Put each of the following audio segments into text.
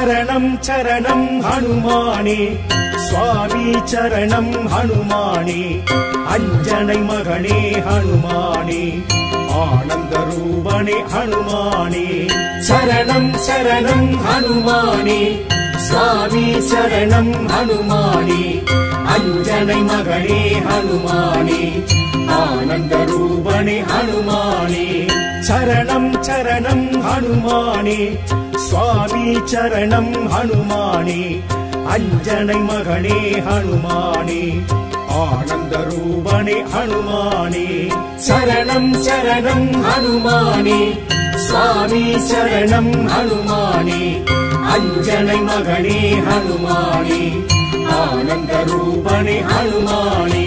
சரணம் சரணம் ஹனுமானே சுவாமி சரணம் ஹனுமானே அஞ்சனை மகனே ஹனுமானே ஆனந்த ரூபனே ஹனுமானே சரணம் சரணம் ஹனுமானே சுவாமி சரணம் ஹனுமானே அஞ்சனை மகனே ஹனுமானே ஆனந்த ரூபனே ஹனுமானே சரணம் சரணம் ஹனுமானே சுவாமி சரணம் ஹனுமானே அஞ்சனை மகனே ஹனுமானே ஆனந்த ரூபனே ஹனுமானே சரணம் சரணம் ஹனுமானே சுவாமி சரணம் ஹனுமானே அஞ்சனை மகனே ஹனுமானே ஆனந்த ரூபனே ஹனுமானே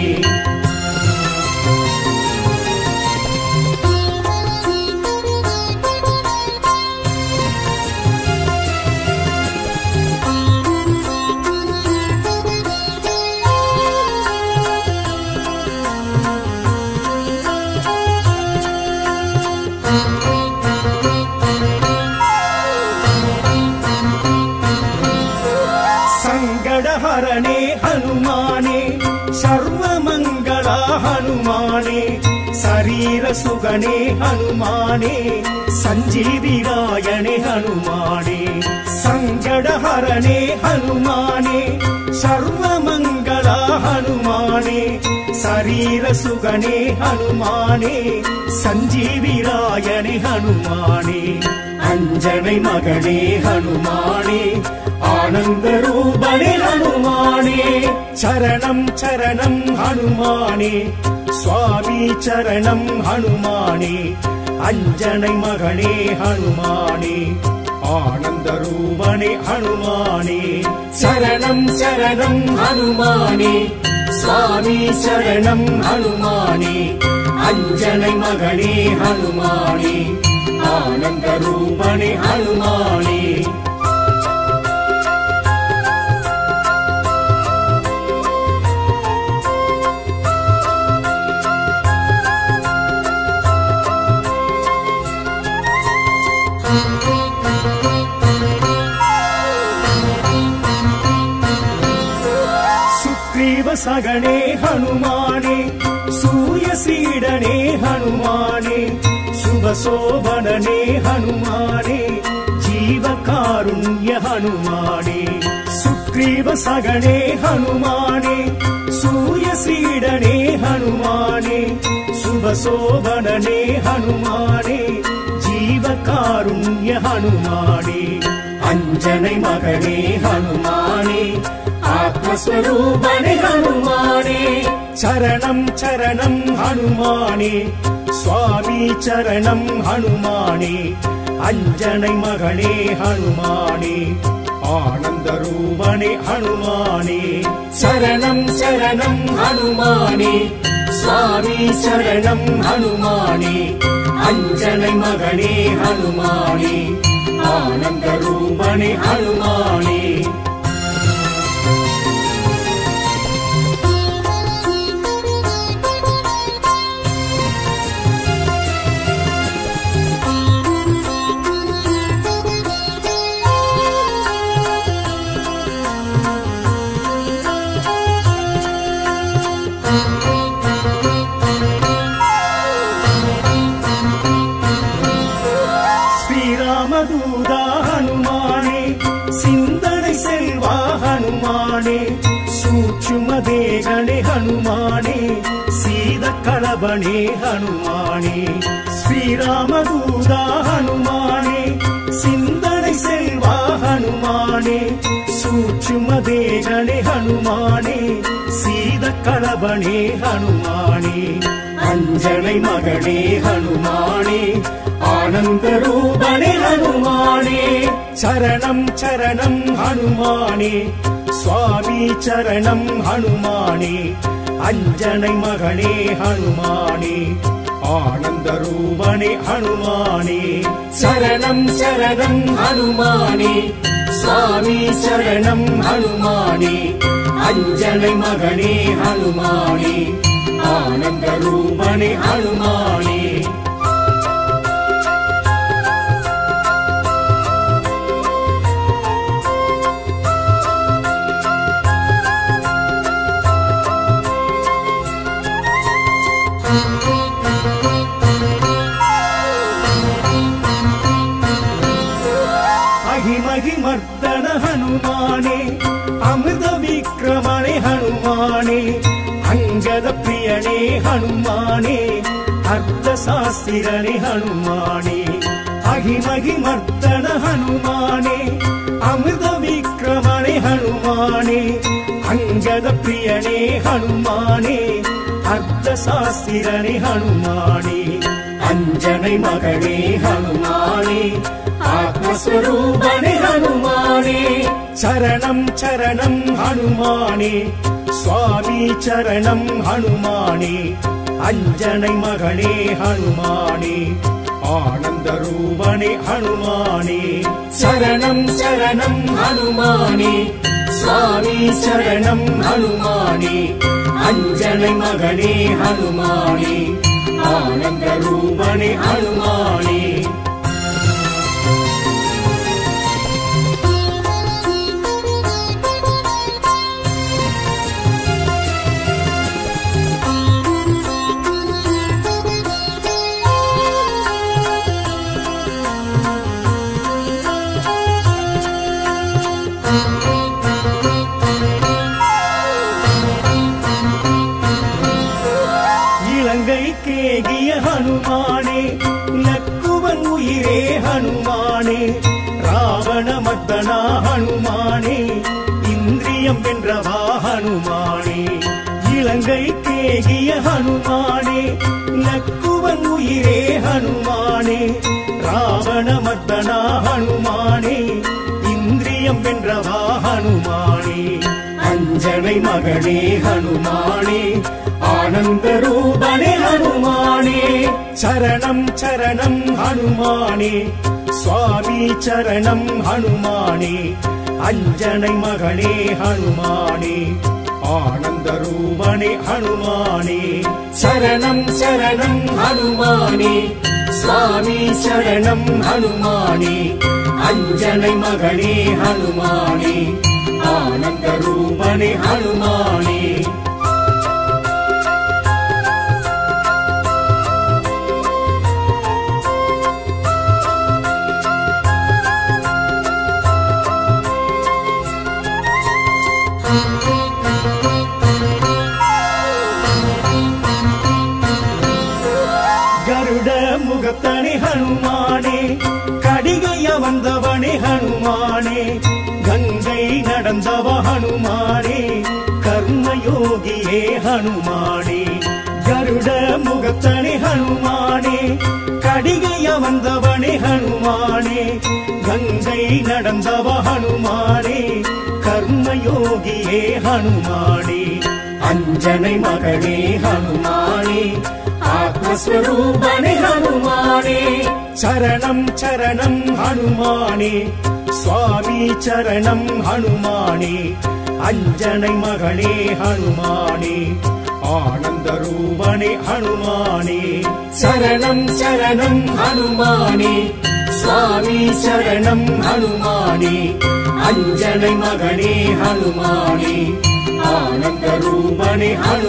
சங்கடஹரணே ஹனுமானே சர்வமங்களா ஹனுமானே சரீர சுகனே ஹனுமானே சஞ்சீவிராயணே ஹனுமானே சங்கடஹரணே ஹனுமானே சர்வமங்களா ஹனுமானே சரீர சுகனே ஹனுமானே சஞ்சீவிராயணே ஹனுமானே அஞ்சனை மகனே ஹனுமானே ஆனந்த ரூபனே ஹனுமானே சரணம் சரணம் ஹனுமானே சுவாமி சரணம் ஹனுமானே அஞ்சனை மகனே ஹனுமானே ஆனந்த ரூபனே ஹனுமானே சரணம் சரணம் ஹனுமானே சுவாமி சரணம் ஹனுமானே அஞ்சனை மகனே ஹனுமானே ஆனந்த ரூபனே ஹனுமானே சுக்ரீவ சகனே ஹனுமானே சூயசீடனே ஹனுமானே சுபசோபனனே ஹனுமானே ஜீவகாருண்ய ஹனுமானே சுக்ரீவ சகனே ஹனுமானே சூயசீடனே ஹனுமானே சுபசோபனனே ஹனுமானே ஜீவகாருண்ய ஹனுமானே அஞ்சனை மகனே ஹனுமானே ஆத்மஸ்வரூபனே ஹனுமானே சரணம் சரணம் ஹனுமானே சுவாமி சரணம் ஹனுமானே அஞ்சனை மகனே ஹனுமானே ஆனந்த ரூபனே ஹனுமானே சரணம் சரணம் ஹனுமானே சுவாமி சரணம் ஹனுமானே அஞ்சனை மகனே ஹனுமானே ஆனந்த ரூபனே ஹனுமானே ஸ்ரீராமதூதா ஹனுமானே சிந்தனை செல்வா ஹனுமானே சூட்சுமதேகனே ஹனுமானே சீத கலபனே ஹனுமானே ஸ்ரீராமதூதா ஹனுமானே சிந்தனை செல்வா ஹனுமானே சூட்சுமதேகனே ஹனுமானே சீத கலபனே ஹனுமானே அஞ்சனை மகனே ஹனுமானே ஆனந்த ரூபனே ஹனுமானே சரணம் சரணம் ஹனுமானே சுவாமி சரணம் ஹனுமானே அஞ்சனை மகனே ஹனுமானே ஆனந்த ரூபனே ஹனுமானே சரணம் சரணம் ஹனுமானே சுவாமி சரணம் ஹனுமானே அஞ்சனை மகனே ஹனுமானே ஆனந்த ரூபனே ஹனுமானே மர்தன ஹனுமானே அமிர்த விக்ரமணே ஹனுமானே அங்கத பிரியனே ஹனுமானே அர்த்த சாஸ்திரனே ஹனுமானே அகிமகி மர்தன ஹனுமானே அமிர்த விக்ரமணே ஹனுமானே அங்கத பிரியனே ஹனுமானே அர்த்த சாஸ்திரனே ஹனுமானே அஞ்சனை மகனே ஹனுமானே ஆத்மஸ்வரூபனே ஹனுமானே சரணம் சரணம் ஹனுமானே சுவாமி சரணம் ஹனுமானே அஞ்சனை மகனே ஹனுமானே ஆனந்த ரூபனே ஹனுமானே சரணம் சரணம் ஹனுமானே சுவாமி சரணம் ஹனுமானே அஞ்சனை மகனே ஹனுமானே ஆனந்த ரூபனே ஹனுமானே இலங்கை கேகிய ஹனுமானே லக்குவன் உயிரே ஹனுமானே ராவண மத்தனா ஹனுமானே இந்திரியம் வென்றவா ஹனுமானே இலங்கை கேகிய ஹனுமானே லக்குவன் உயிரே ஹனுமானே ராவண மத்தனா ஹனுமானே இந்திரியம் வென்றவா ஹனுமானே அஞ்சனை மகனே ஹனுமானே ஆனந்த ரூபனே ஹனுமானே சரணம் சரணம் ஹனுமானே சுவாமி சரணம் ஹனுமானே அஞ்சனை மகனே ஹனுமானே ஆனந்த ரூபனே ஹனுமானே சரணம் சரணம் ஹனுமானே சுவாமி சரணம் ஹனுமானே அஞ்சனை மகனே ஹனுமானே ஆனந்த ரூபனே ஹனுமானே கருட முகத்தனே ஹனுமானே கடிகைய வந்தவனே ஹனுமானே கங்கை நடந்தவ ஹனுமானே கர்மயோகியே ஹனுமானே கருட முகத்தனே ஹனுமானே கடிகைய வந்தவனே ஹனுமானே கங்கை நடந்தவ ஹனுமானே கர்மயோகியே ஹனுமானே அஞ்சனை மகனே ஹனுமானே ஆத்மஸ்வரூபனே ஹனுமானே சரணம் சரணம் ஹனுமானே சுவாமி சரணம் ஹனுமானே அஞ்சனை மகனே ஹனுமானே ஆனந்த ரூபனே ஹனுமானே சரணம் சரணம் ஹனுமானே சுவாமி சரணம் ஹனுமானே அஞ்சனை மகனே, மகனே, ஹனுமானே, ஆனந்த ரூபனே, ஹனுமானே, ஆனந்த ரூபனே, ஹனுமானே. சரணம் சரணம் ஹனுமானே சுவாமி சரணம் ஹனுமானே அஞ்சனை மகனே ஹனுமானே ஆனந்த ரூபனே, ஹனுமானே. சரணம் சரணம் ஹனுமானே சுவாமி சரணம் ஹனுமானே அஞ்சனை மகனே ஹனுமானே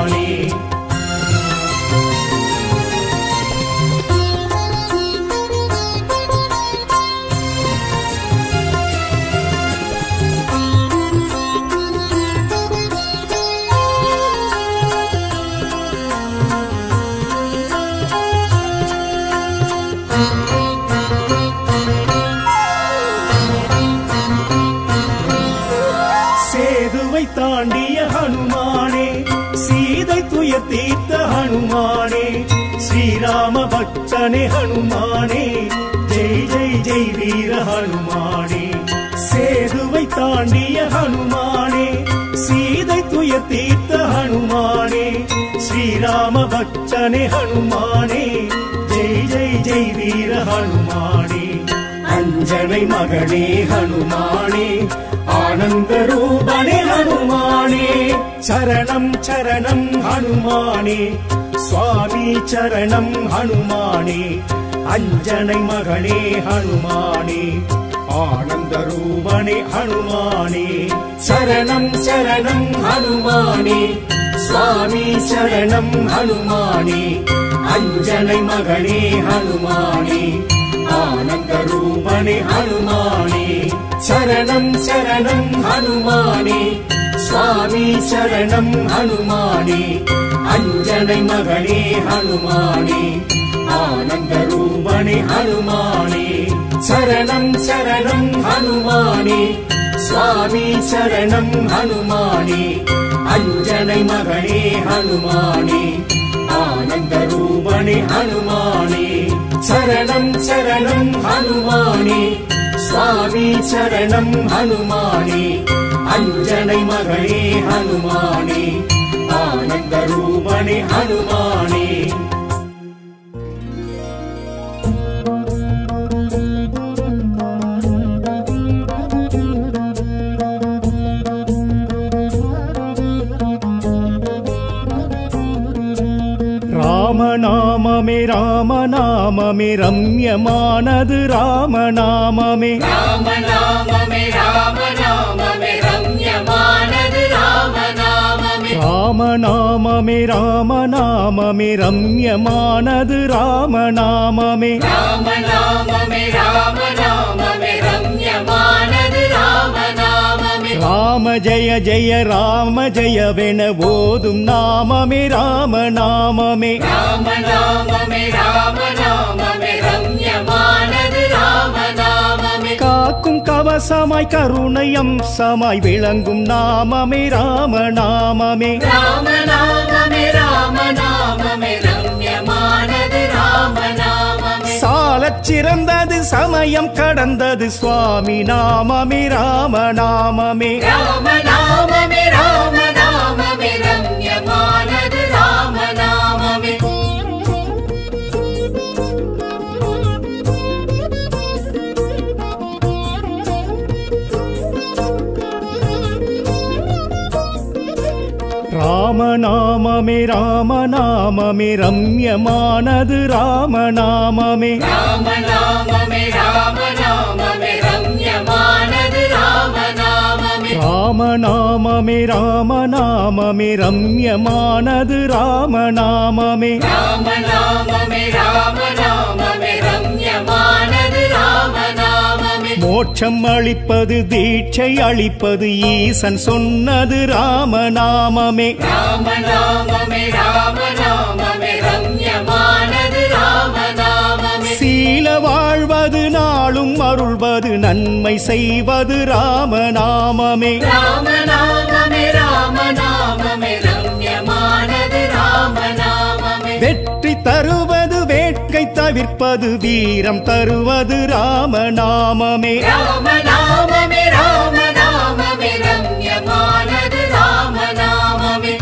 சேதுவை தாண்டிய ஹனுமானே சீதை துயர் தீர்த்த ஹனுமானே ஸ்ரீராம பக்தனே ஹனுமானே ஜெய் ஜெய் ஜெய் வீர ஹனுமானே சேதுவை தாண்டிய ஹனுமானே சீதை துயர் தீர்த்த ஹனுமானே ஸ்ரீராம பக்தனே ஹனுமானே ஜெய் ஜெய் ஜெய் வீர ஹனுமானே அஞ்சனை மகனே ஹனுமானே ஆனந்த ரூபனே ஹனுமானே சரணம் சரணம் ஹனுமானே சுவாமி சரணம் ஹனுமானே அஞ்சனை மகனே ஹனுமானே ஆனந்த ரூபனே ஹனுமானே சரணம் சரணம் ஹனுமானே சுவாமி சரணம் ஹனுமானே அஞ்சனை மகனே ஹனுமானே ஆனந்த ரூபனே ஹனுமானே சரணம் சரணம் ஹனுமானே சுவாமி சரணம் ஹனுமானே அஞ்சனை மகனே ஹனுமானே ஆனந்த ரூபனே ஹனுமானே சரணம் சரணம் ஹனுமானே சுவாமி சரணம் ஹனுமானே அஞ்சனை மகனே ஹனுமானே ஆனந்த ரூபனே ஹனுமானே சரணம் சரணம் ஹனுமானே சுவாமி சரணம் ஹனுமானே அஞ்சனை மகனே ஹனுமானே ஆனந்த ரூபனே ஹனுமானே ராமநாமமே ராமநாமமே ரம்யமானது ராமநாமமே ராமநாமமே ராமநாமமே ரம்யமானது ராமநாமமே ராமநாமமே ராமநாமமே ரம்யமானது ராமநாமமே ராமநாமமே ராமநாமமே ரம்யமானது ராமநாமமே ராம ஜெய ஜெய ராம ஜெயவென ஓதும் நாமமே ராமநாமமே ராமநாமமே ராமநாமமே ரம்யமானது ராமநாமமே காக்கும் கவசமாய் கருணை அம்சமாய் விளங்கும் நாமமே ராமநாமமே ராமநாமமே ராமநாமமே ரம்யமானது ராமநாமமே சாலச் சிறந்தது சமயம் கடந்தது சுவாமி நாமமே ராமநாமமே ராமநாமமே ராமநாமமே ரம்யமானது ராமநாமமே ராமநாமமே ராமநாமமே ரம்யமானது ராமநாமமே ராமநாமமே ராமநாமமே ரம்யமானது ராமநாமமே ராமநாமமே ராமநாமமே ரம்யமானது ராமநாமமே ராமநாமமே ராமநாமமே ரம்யமானது ராமநாமமே மோட்சம் அளிப்பது தீட்சை அளிப்பது ஈசன் சொன்னது ராமநாமமே ராமநாமமே ராமநாமமே ரம்யமானது ராமநாமமே சீல வாழ்வது நாளும் அருள்வது நன்மை செய்வது ராமநாமமே ராமநாமமே ராமநாமமே ரம்யமானது ராமநாமமே வெற்றி தருவது வேட்கை தவிர்ப்பது வீரம் தருவது ராமநாமமே ராமநாமமே ராமநாமமே ரம்யமானது ராமநாமமே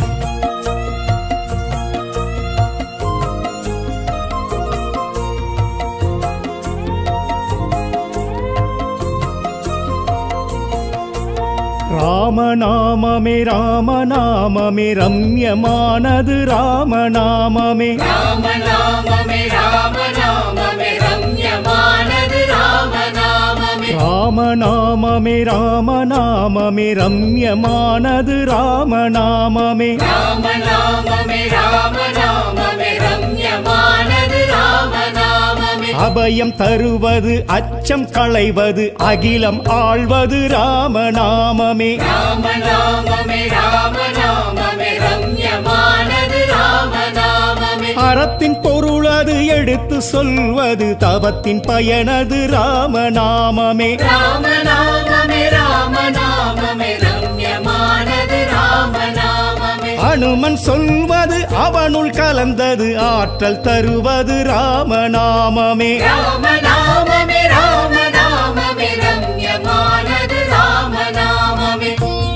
ராமநாமமே ராமநாமமே ரம்யமானது ராமநாமமே ராமநாமமே ராமநாமமே ரம்யமானது ராமநாமமே ராமநாமமே ராமநாமமே ரம்யமானது ராமநாமமே ராமநாமமே ராமநாமமே ரம்யமானது ராமநாமமே அபயம் தருவது அச்சம் களைவது அகிலம் ஆள்வது ராமநாமமே ராமநாமமே ராமநாமமே ரம்யமானது ராமநாமமே அறத்தின் பொருளது எடுத்து சொல்வது தவத்தின் பயனது ராமநாமமே ராமநாமமே ராமநாமமே ரம்யமானது ராமநாமமே அனுமன் சொல்வது அவனுள் கலந்தது ஆற்றல் தருவது ராமநாமமே ராமநாமமே ராமநாமமே ரம்யமானது ராமநாமமே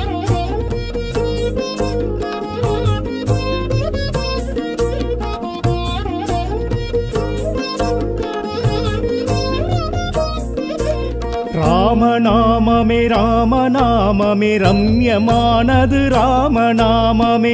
ராமநாமமே ராமநாமமே ரம்யமானது ராமநாமமே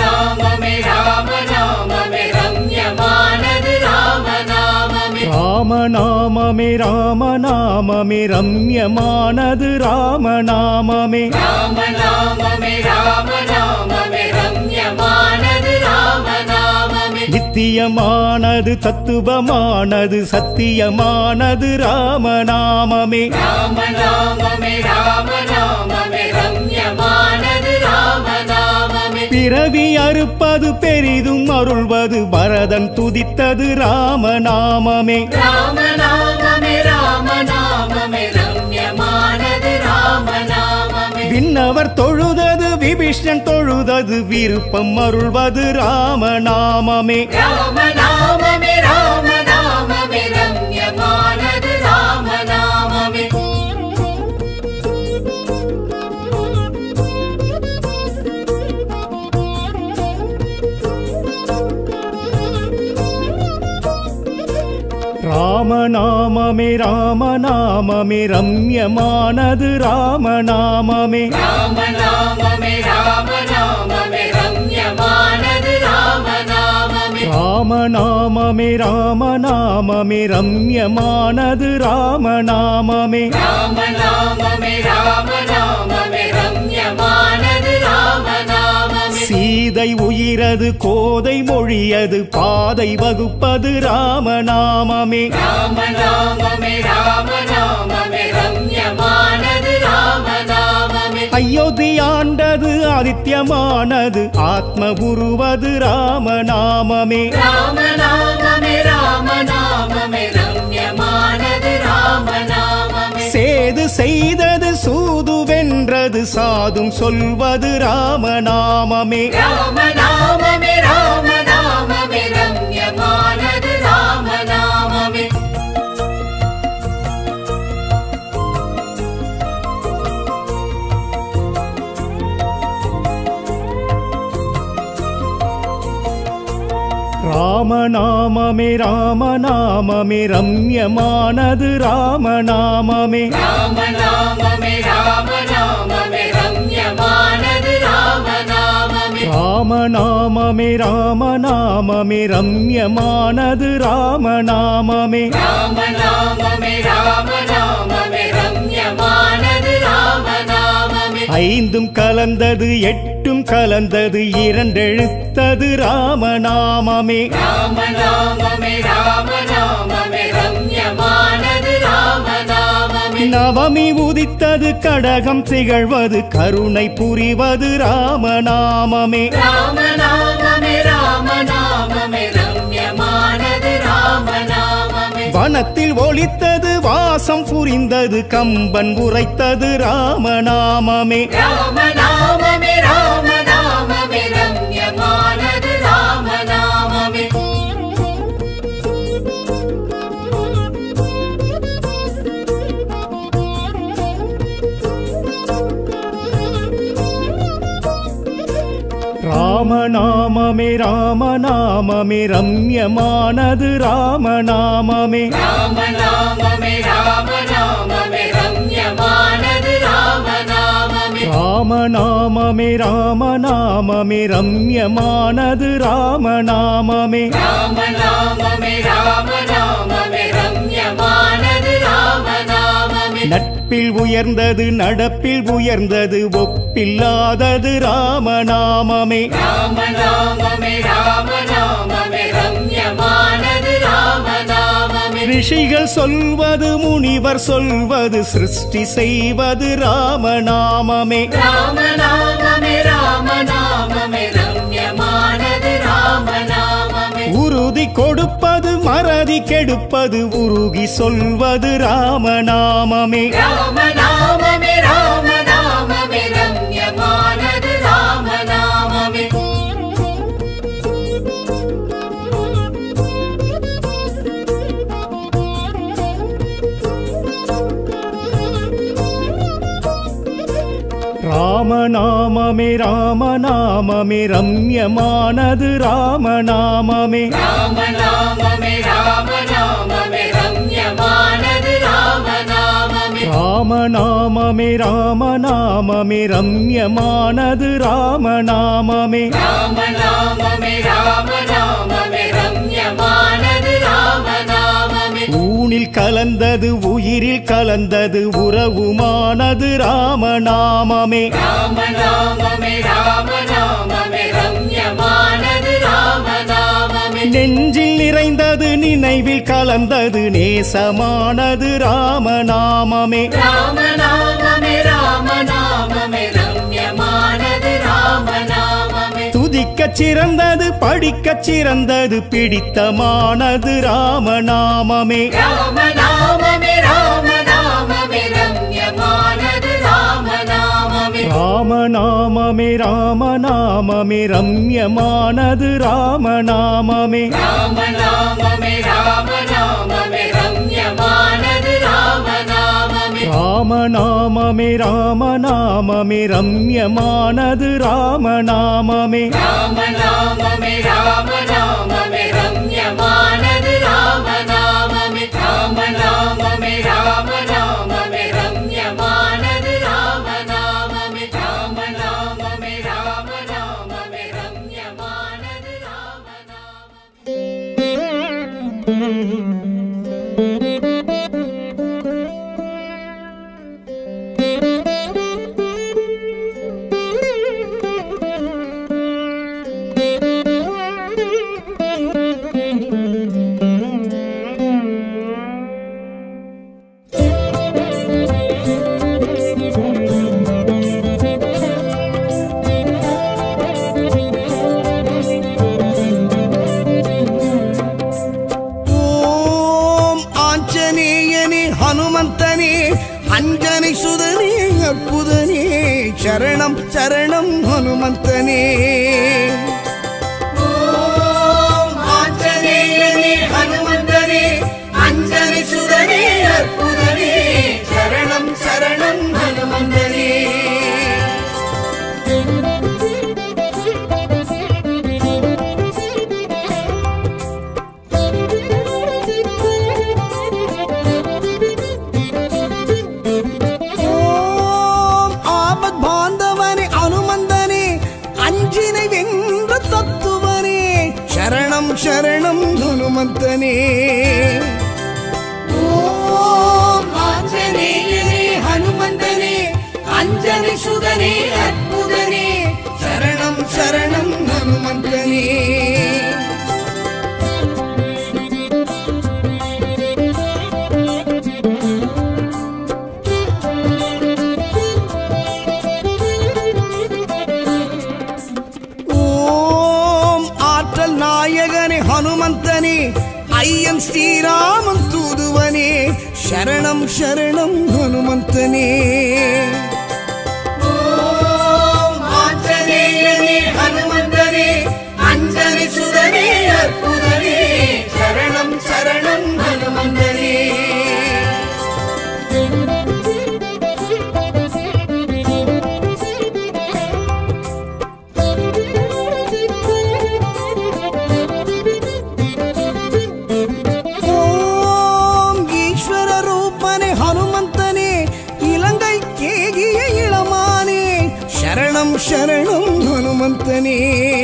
ராமநாமமே ராமநாமமே ரம்யமானது ராமநாமமே ராம ராமநாமமே ராமநாமமே ரம்யமானது ராமநாமமே ராமநாமமே ராமநாமமே ரம்யமானது ராமநாமமே நித்தியமானது தத்துவமானது சத்தியமானது ராமநாமமே ராமநாமமே ராமநாமமே ரம்யமானது ராமநாமமே பிறவி அறுப்பது பெரிதும் அருள்வது பரதன் துதித்தது ராமநாமமே ராமநாமமே ராமநாமமே ரம்யமானது ராமநாமமே விண்ணவர் தொழுதது விபீஷ்ணன் தொழுதது விருப்பம் அருள்வது ராமநாமமே ராமநாமமே ராமநாமமே ரம்யமானது ராமநாமமே ராமநாமமே ராமநாமமே ரம்யமானது ராமநாமமே ராமநாமமே ராமநாமமே ரம்யமானது ராமநாமமே ராமநாமமே ராமநாமமே ரம்யமானது ராமநாமமே ராமநாமமே ராமநாமமே ரம்யமானது ராமநாமமே சீதை உயிரது கோதை மொழியது பாதை வகுப்பது ராமநாமமே ராமநாமமே ராமநாமமே ரம்யமானது ராமநாமமே அயோத்தியாண்டது ஆதித்யமானது ஆத்ம உருவது ராமநாமமே ராமநாமமே ராமநாமமே ரம்யமானது ராமநாமமே சேது செய்தது சூது வென்றது சாதும் சொல்வது ராமநாமமே ராமநாமமே ராமநாமமே ரம்யமானது ராமநாமமே ராமநாமமே ராமநாமமே ரம்யமானது ராமநாமமே ராமநாமமே ராமநாமமே ரம்யமானது ராமநாமமே ராமநாமமே ராமநாமமே ரம்யமானது ராமநாமமே ராமநாமமே ராமநாமமே ரம்யமானது ராமநாமமே ஐந்தும் கலந்தது எட்டும் கலந்தது இரண்டெழுத்தது ராமநாமமே ராமநாமமே ராமநாமமே ரம்யமானது ராமநாமமே நவமி உதித்தது கடகம் திகழ்வது கருணை புரிவது ராமநாமமே ராமநாமமே ராமநாமமே ரம்யமானது ராமநாமமே வனத்தில் ஒலித்தது வாசம் புரிந்தது கம்பன் உரைத்தது ராமநாமமே ராமநாமமே ராமநாமமே ரம்யமானது ராமநாமமே ராமநாமமே ராமநாமமே ரம்யமானது ராமநாமமே ராமநாமமே ராமநாமமே ரம்யமானது ராமநாமமே ராமநாமமே ராமநாமமே ரம்யமானது ராமநாமமே ராமநாமமே ராமநாமமே ரம்யமானது ராமநாமமே நட்பில் உயர்ந்தது நடப்பில் உயர்ந்தது ஒப்பில்லாதது ராமநாமமே ராமநாமமே ராமநாமமே ரம்யமானது ராமநாமமே ரிஷிகள் சொல்வது முனிவர் சொல்வது சிருஷ்டி செய்வது ராமநாமமே ராமநாமமே ராமநாமமே ரம்யமானது ராமநாமமே உறுதி கொடுப்பது மறதி கெடுப்பது உருகி சொல்வது ராமநாமமே ராமநாமமே ராமநாமமே ரம்யமானது ராமநாமமே ராமநாமமே ராமநாமமே ரம்யமானது ராமநாமமே ராமநாமமே ராமநாமமே ரம்யமானது ராமநாமமே ராமநாமமே ராமநாமமே ரம்யமானது ராமநாமமே ராமநாமமே ராமநாமமே ரம்யமானது ராமநாமமே உடலில் கலந்தது உயிரில் கலந்தது உறவுமானது ராமநாமமே ராமநாமமே ராமநாமமே ரம்யமானது ராமநாமமே நெஞ்சில் நிறைந்தது நினைவில் கலந்தது நேசமானது ராமநாமமே ராமநாமமே ராமநாமமே ரம்யமானது ராமநாமமே துதிக்கச் சிறந்தது படிக்கச் சிறந்தது பிடித்தமானது ராமநாமமே ராமநாமமே ராமநாமமே ரம்யமானது ராமநாமமே ராமநாமமே ராமநாமமே ரம்யமானது ராமநாமமே ராமநாமமே ராமநாமமே ரம்யமானது ராமநாமமே ராமநாமமே ராமநாமமே ரம்யமானது ராமநாமமே ராமநாமமே ராமநாமமே ரம்யமானது ராமநாமமே ராமநாமமே ராமநாமமே ரம்யமானது ராமநாமமே ராமநாமமே ராமநாமமே ரம்யமானது ராமநாமமே ஓம் ஆஞ்சநேயனே ஹனுமந்தனே அஞ்சனை சுதனே அற்புதனே சரணம் சரணம் ஹனுமந்தனே ஓம் ஆஞ்சநேயனே ஹனுமந்தனே அஞ்சனை சுதனே அற்புதனே சரணம் சரணம் ஹனுமந்தனே ஓம் ஆபத் பாந்தவனே அனுமந்தனே அஞ்சினை வென்ற தத்துவனே சரணம் சரணம் ஹனுமந்தனே ஓம் ஆஞ்சநேயனே ஹனுமந்தனே அஞ்சனை சுதனே அற்புதனே சரணம் சரணம் ஹனுமந்தனே ஓம் ஆற்றல் நாயகனே ஹனுமந்தனே ஐயன் ஸ்ரீராமன் தூதுவனே சரணம் சரணம் ஹனுமந்தனே ஓம் ஆஞ்சநேயனே ஹனுமந்தனே அஞ்சனை சுதனே அற்புதனே சரணம் சரணம் ஹனுமந்தனே ஓம் ஈஸ்வர ரூபனே ஹனுமந்தனே இலங்கை கேகிய இளமானே சரணம் சரணம் ஹனுமந்தனே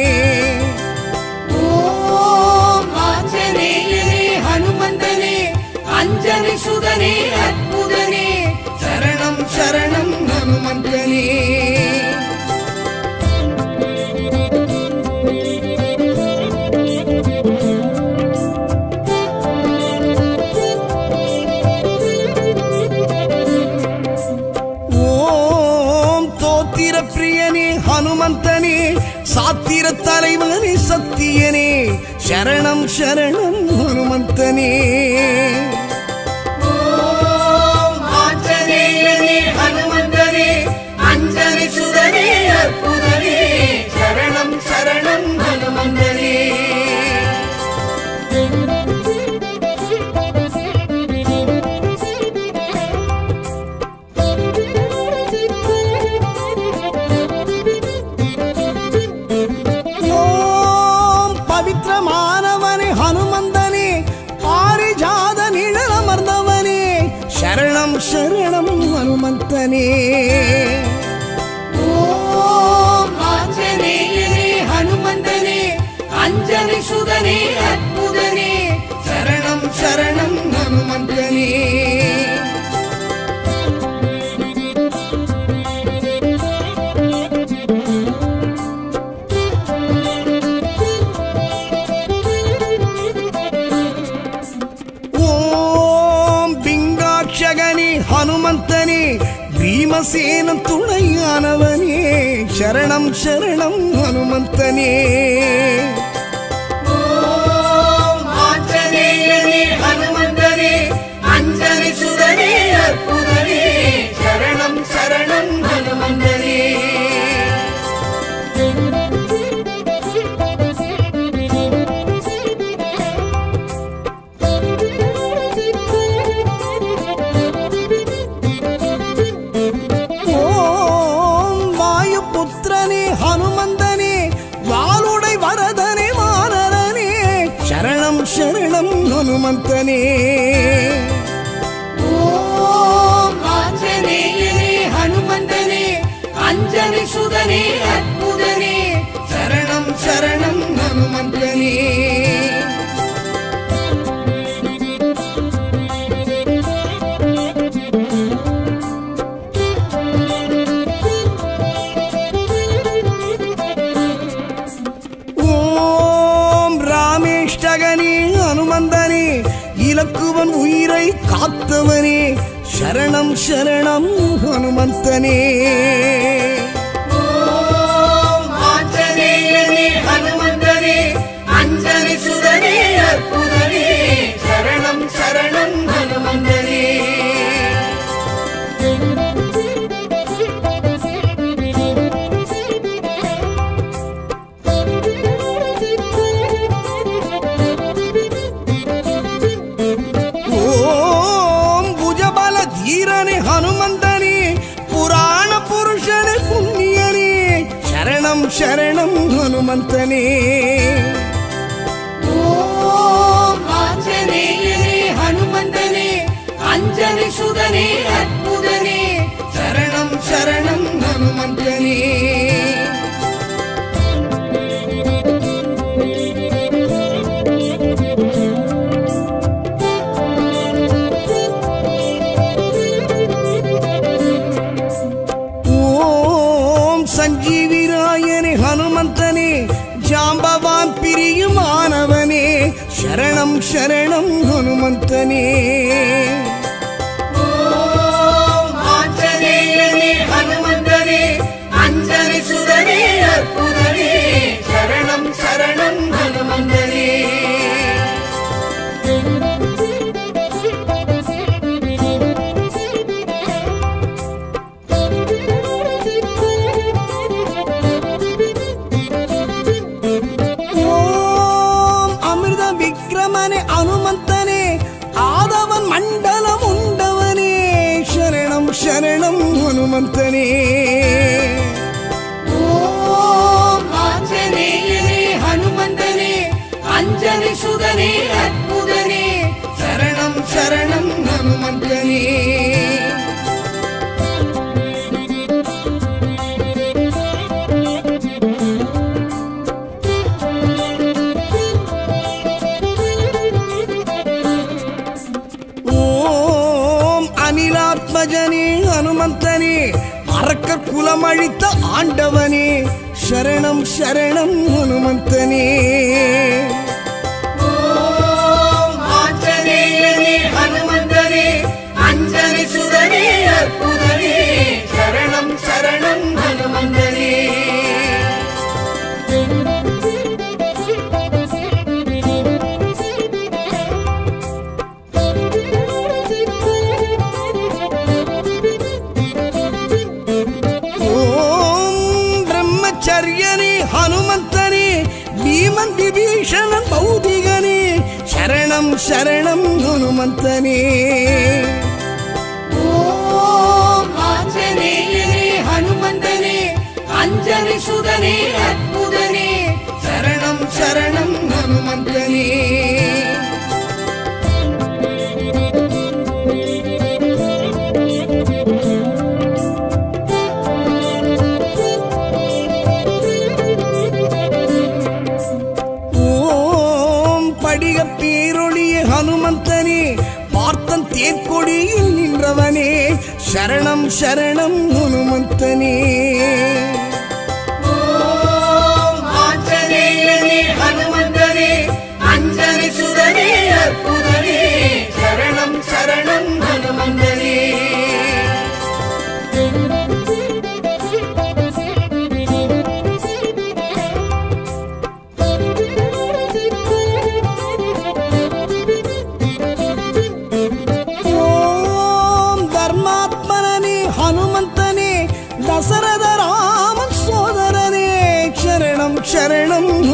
ஓம் ஆஞ்சநேயனே ஹனுமந்தனே அஞ்சனை சுதனே அற்புதனே சரணம் சரணம் ஹனுமந்தனே ஓம் தோத்திர பிரியனே ஹனுமந்தனே சாத்திர தலைவனே சத்தியனே சரணம் சரணம் ஹனுமந்தனே ஓம் ஆஞ்சநேயனே ஹனுமந்தனே அஞ்சனை சுதனே அற்புதனே சரணம் சரணம் ஹனுமந்தனே ஓம் பவித்திரமானவனே ஹனுமந்தனே பாரிஜாத நிழலமர்ந்தவனே சரணம் சரணம் ஹனுமந்தனே ஓம் ஆஞ்சநேயனே ஹனுமந்தனே அஞ்சனை சுதனே அற்புதனே சரணம் சரணம் ஹனுமந்தனே ஹனுமந்தனே பீமசேனன் துணையானவனே சரணம் சரணம் ஹனுமந்தனே ஓம் ஆஞ்சநேயனே ஹனுமந்தனே அஞ்சனை சுதனே அற்புதனே சரணம் சரணம் ஹனுமந்தனே ஓம் வாயு புத்திரனே ஹனுமந்தனே வாளுடை வரதனே வானரனே சரணம் சரணம் ஹனுமந்தனே ஓம் ஆஞ்சநேயனே ஹனுமந்தனே அஞ்சனை சுதனே அற்புதனே சரணம் சரணம் ஹனுமந்தனே ஓம் ராமேஷ்டகனே ஹனுமந்தனே இலக்குவன் உயிரை காத்தவனே சரணம் சரணம் ஹனுமந்தனே ஓம் ஆஞ்சநேயனே ஹனுமந்தனே அஞ்சனை சுதனே அற்புதனே சரணம் சரணம் ஹனுமந்தனே ஓம் புஜபல தீரனே ஹனுமந்தனே புராண புருஷனே புண்ணியனே சரணம் சரணம் ஹனுமந்தனே ஓம் ஆஞ்சநேயனே ஹனுமந்தனே அஞ்சனை சுதனே அற்புதனே சரணம் சரணம் ஹனுமந்தனே ஓம் சஞ்சீவிராயனே ஹனுமந்தனே ஜாம்பவான் பிரியுமானவனே சரணம் சரணம் ஹனுமந்தனே ஓம் ஆஞ்சநேயனே ஹனுமந்தனே அஞ்சனை சுதனே அற்புதனே சரணம் சரணம் ஹனுமந்தனே ஓம் அமிர்த விக்ரமனே அனுமந்தனே ஆதவன் மண்டலம் உண்டவனே சரணம் சரணம் ஹனுமந்தனே ஓம் ஆஞ்சநேயனே ஹனுமந்தனே அஞ்சனை சுதனே அற்புதனே சரணம் சரணம் ஹனுமந்தனே ஓம் அனிலாத்மஜனே ஹனுமந்தனே அரக்கர் குலமழித்த ஆண்டவனே சரணம் சரணம் ஹனுமந்தனே ஓம் ஆஞ்சநேயனே ஹனுமந்தனே அஞ்சனை சுதனே அற்புதனே சரணம் சரணம் ஹனுமந்தனே ஓம் பிரம்மச்சரியனே ஹனுமந்தனே பீமன் விபீஷணன் பௌதிகனே சரணம் சரணம் ஹனுமந்தனே ஓம் ஆஞ்சநேயனே ஹனுமந்தனே அஞ்சனை சுதனே அற்புதனே சரணம் சரணம் ஹனுமந்தனே ஓம் படிக பேரொழிய ஹனுமந்தனே பார்த்தன் தேர்க்கொடியில் நின்றவனே சரணம் சரணம் ஹனுமந்தனே ஓம் ஆஞ்சநேயனே ஹனுமந்தனே அஞ்சனை சுதனே அற்புதனே சரணம் சரணம் ஹனுமந்தனே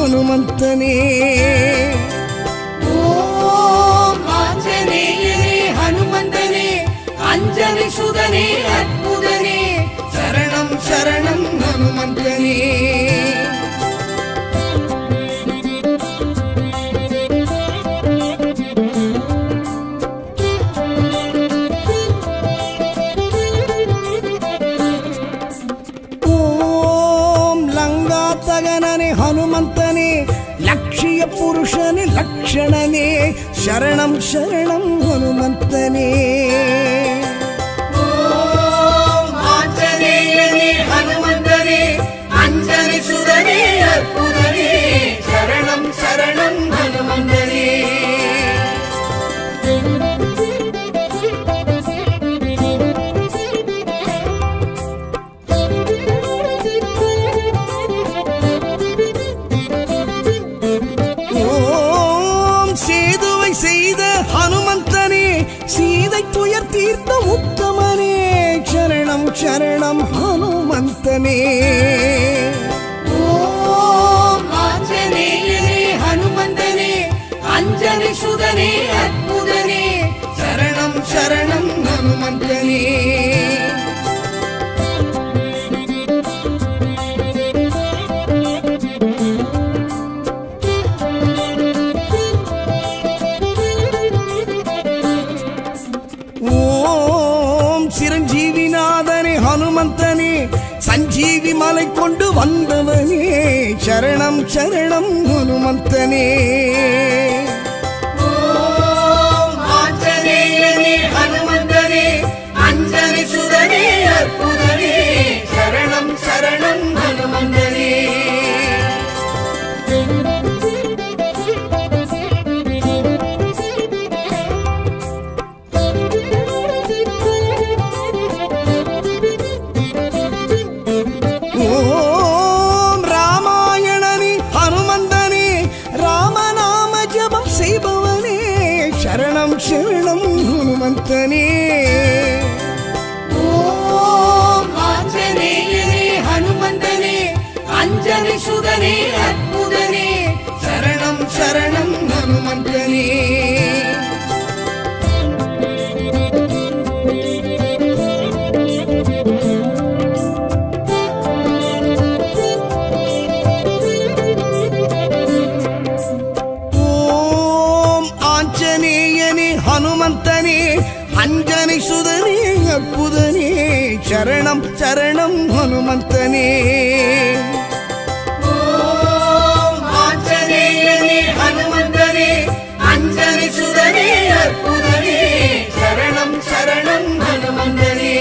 ஹனுமந்தனே ஓம் ஆஞ்சநேயனே ஹனுமந்தனே அஞ்சனை சுதனே அற்புதனே சரணம் சரணம் ஹனுமந்தனே ஓம் லங்கா தகனனே ஹனுமந்தனே லட்சிய புருஷனே லக்ஷணனே சரணம் சரணம் ஹனுமந்தனே ஓம் ஆஞ்சநேயனே ஹனுமந்தனே அஞ்சனை சுதனே அற்புதனே சரணம் சரணம் ஹனுமந்தனே ஓம் சேதுவை செய்த ஹனுமந்தனே சீதை துயர் தீர்த்த உத்தமனே சரணம் சரணம் ஹனுமந்தனே ஓம் ஆஞ்சநேயனே ஹனுமந்தனே அஞ்சனை சுதனே அற்புதனே சரணம் சரணம் ஹனுமந்தனே ஓம் சிரஞ்சீவிநாதனே ஹனுமந்தனே சஞ்சீவி மலை கொண்டு வந்தவனே சரணம் சரணம் ஹனுமந்தனே ஓம் ஆஞ்சநேயனே ஹனுமந்தனே அஞ்சனை சுதனே அற்புதனே சரணம் சரணம் ஹனுமந்தனே ஓம் ராமாயணனி ஹனுமந்தனே ராமநாம ஜபம் செய்பவனே சரணம் சரணம் ஹனுமந்தனே ஓம் ஆஞ்சநேயனே ஹனுமந்தனே அஞ்சனை சுதனே அற்புதனே சரணம் சரணம் ஹனுமந்தனே ஓம் ஆஞ்சநேயனே ஹனுமந்தனே அஞ்சனை சுதனே அற்புதனே சரணம் சரணம் ஹனுமந்தனே ஓம் ஆஞ்சநேயனே ஹனுமந்தனே அஞ்சனை சுதனே அற்புதனே சரணம் சரணம் ஹனுமந்தனே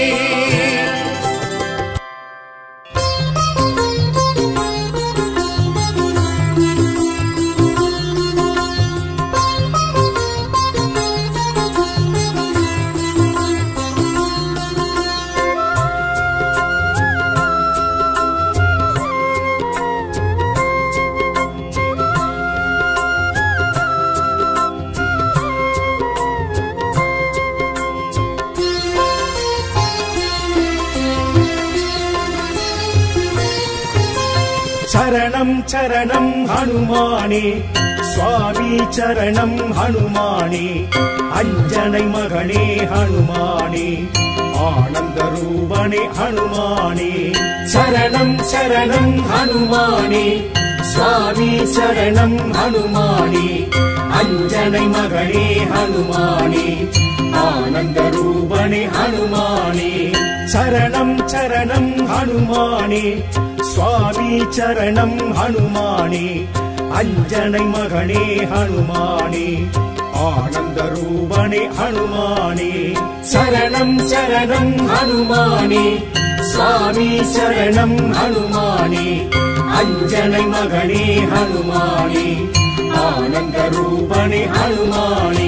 சரணம் சரணம் ஹனுமானே சுவாமி சரணம் ஹனுமானே அஞ்சனை மகனே ஹனுமானே ஆனந்த ரூபனே ஹனுமானே சரணம் சரணம் ஹனுமானே சுவாமி சரணம் ஹனுமானே அஞ்சனை மகனே ஹனுமானே ஆனந்த ரூபனே ஹனுமானே சரணம் சரணம் ஹனுமானே சுவாமி சரணம் ஹனுமானே அஞ்சனை மகனே ஹனுமானே ஆனந்த ரூபனே ஹனுமானே சரணம் சரணம் ஹனுமானே சுவாமி சரணம் ஹனுமானே அஞ்சனை மகனே ஹனுமானே ஆனந்த ரூபனே ஹனுமானே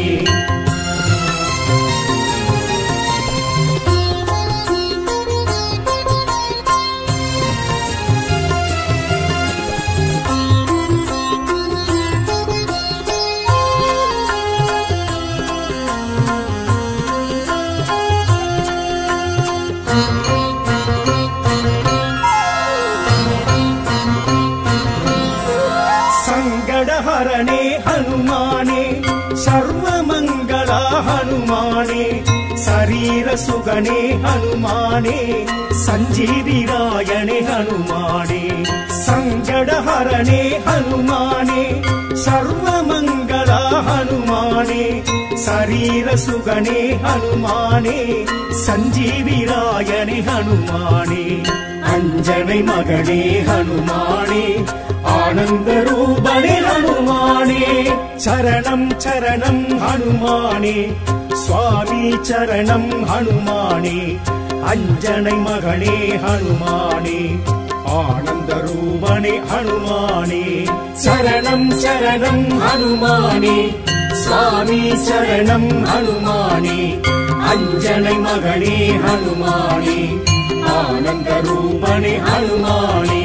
சர்வமங்களா ஹனுமானே சரீர சுகனே ஹனுமானே சஞ்சீவிராயணே ஹனுமானே சங்கடஹரணே ஹனுமானே சர்வமங்களா ஹனுமானே சரீர சுகனே ஹனுமானே சஞ்சீவிராயணே ஹனுமானே அஞ்சனை மகனே ஹனுமானே ஆனந்த ரூபனே ஹனுமானே சரணம் சரணம் ஹனுமானே சுவாமி சரணம் ஹனுமானே அஞ்சனை மகனே ஹனுமானே ஆனந்த ரூபனே ஹனுமானே சரணம் சரணம் ஹனுமானே சுவாமி சரணம் ஹனுமானே அஞ்சனை மகனே ஹனுமானே ஆனந்த ரூபனே ஹனுமானே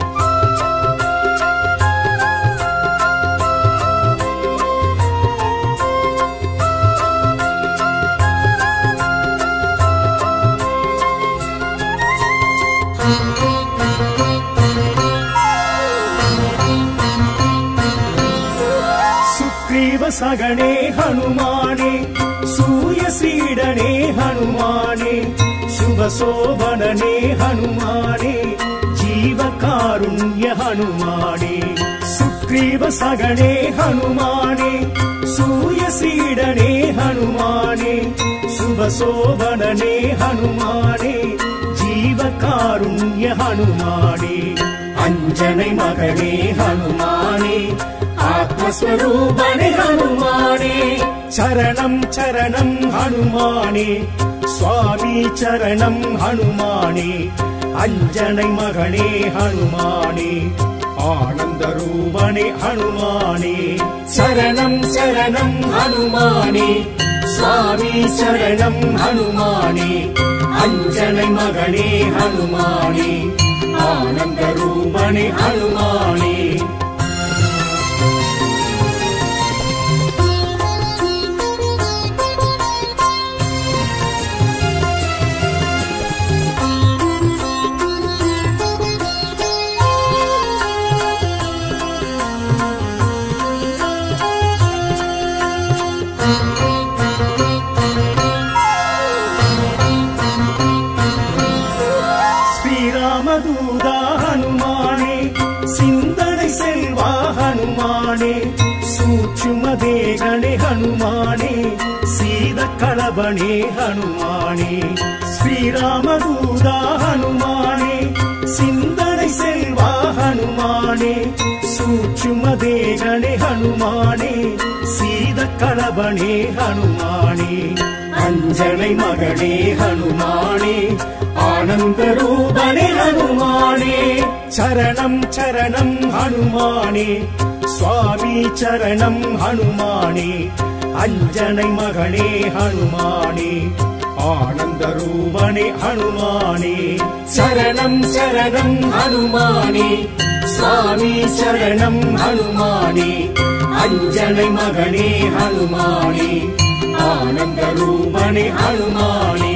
சுக்ரீவ சகனே ஹனுமானே சூய சீடனே ஹனுமானே சுபசோபனனே ஹனுமானே ஜீவகாருண்ய ஹனுமானே சுக்ரீவ சகனே ஹனுமானே சூய சீடனே ஹனுமானே சுபசோபனனே ஹனுமானே ஜீவகாருண்ய ஹனுமானே அஞ்சனை மகனே ஹனுமானே ஆத்மஸ்வரூபனே ஹனுமானே சரணம் சரணம் ஹனுமானே சுவாமி சரணம் ஹனுமானே அஞ்சனை மகனே ஹனுமானே ஆனந்த ரூபனே ஹனுமானே சரணம் சரணம் ஹனுமானே சுவாமி சரணம் ஹனுமானே அஞ்சனை மகனே ஹனுமானே ஆனந்த ரூபனே ஹனுமானே ஸ்ரீராமதூதா ஹனுமானே சிந்தனை செல்வா ஹனுமானே சூட்சுமதேகனே ஹனுமானே சீத களபனே ஹனுமானே ஸ்ரீராமதூதா ஹனுமானே சிந்தனை செல்வா ஹனுமானே சூட்சுமதேகனே ஹனுமானே சீத களபனே ஹனுமானே அஞ்சனை மகனே ஹனுமானே ஆனந்த ரூபனே ஹனுமானே சரணம் சரணம் ஹனுமானே சுவாமி சரணம் ஹனுமானே அஞ்சனை மகனே ஹனுமானே ஆனந்த ரூபனே ஹனுமானே சரணம் சரணம் ஹனுமானே சுவாமி சரணம் ஹனுமானே அஞ்சனை மகனே ஹனுமானே ஆனந்த ரூபனே ஹனுமானே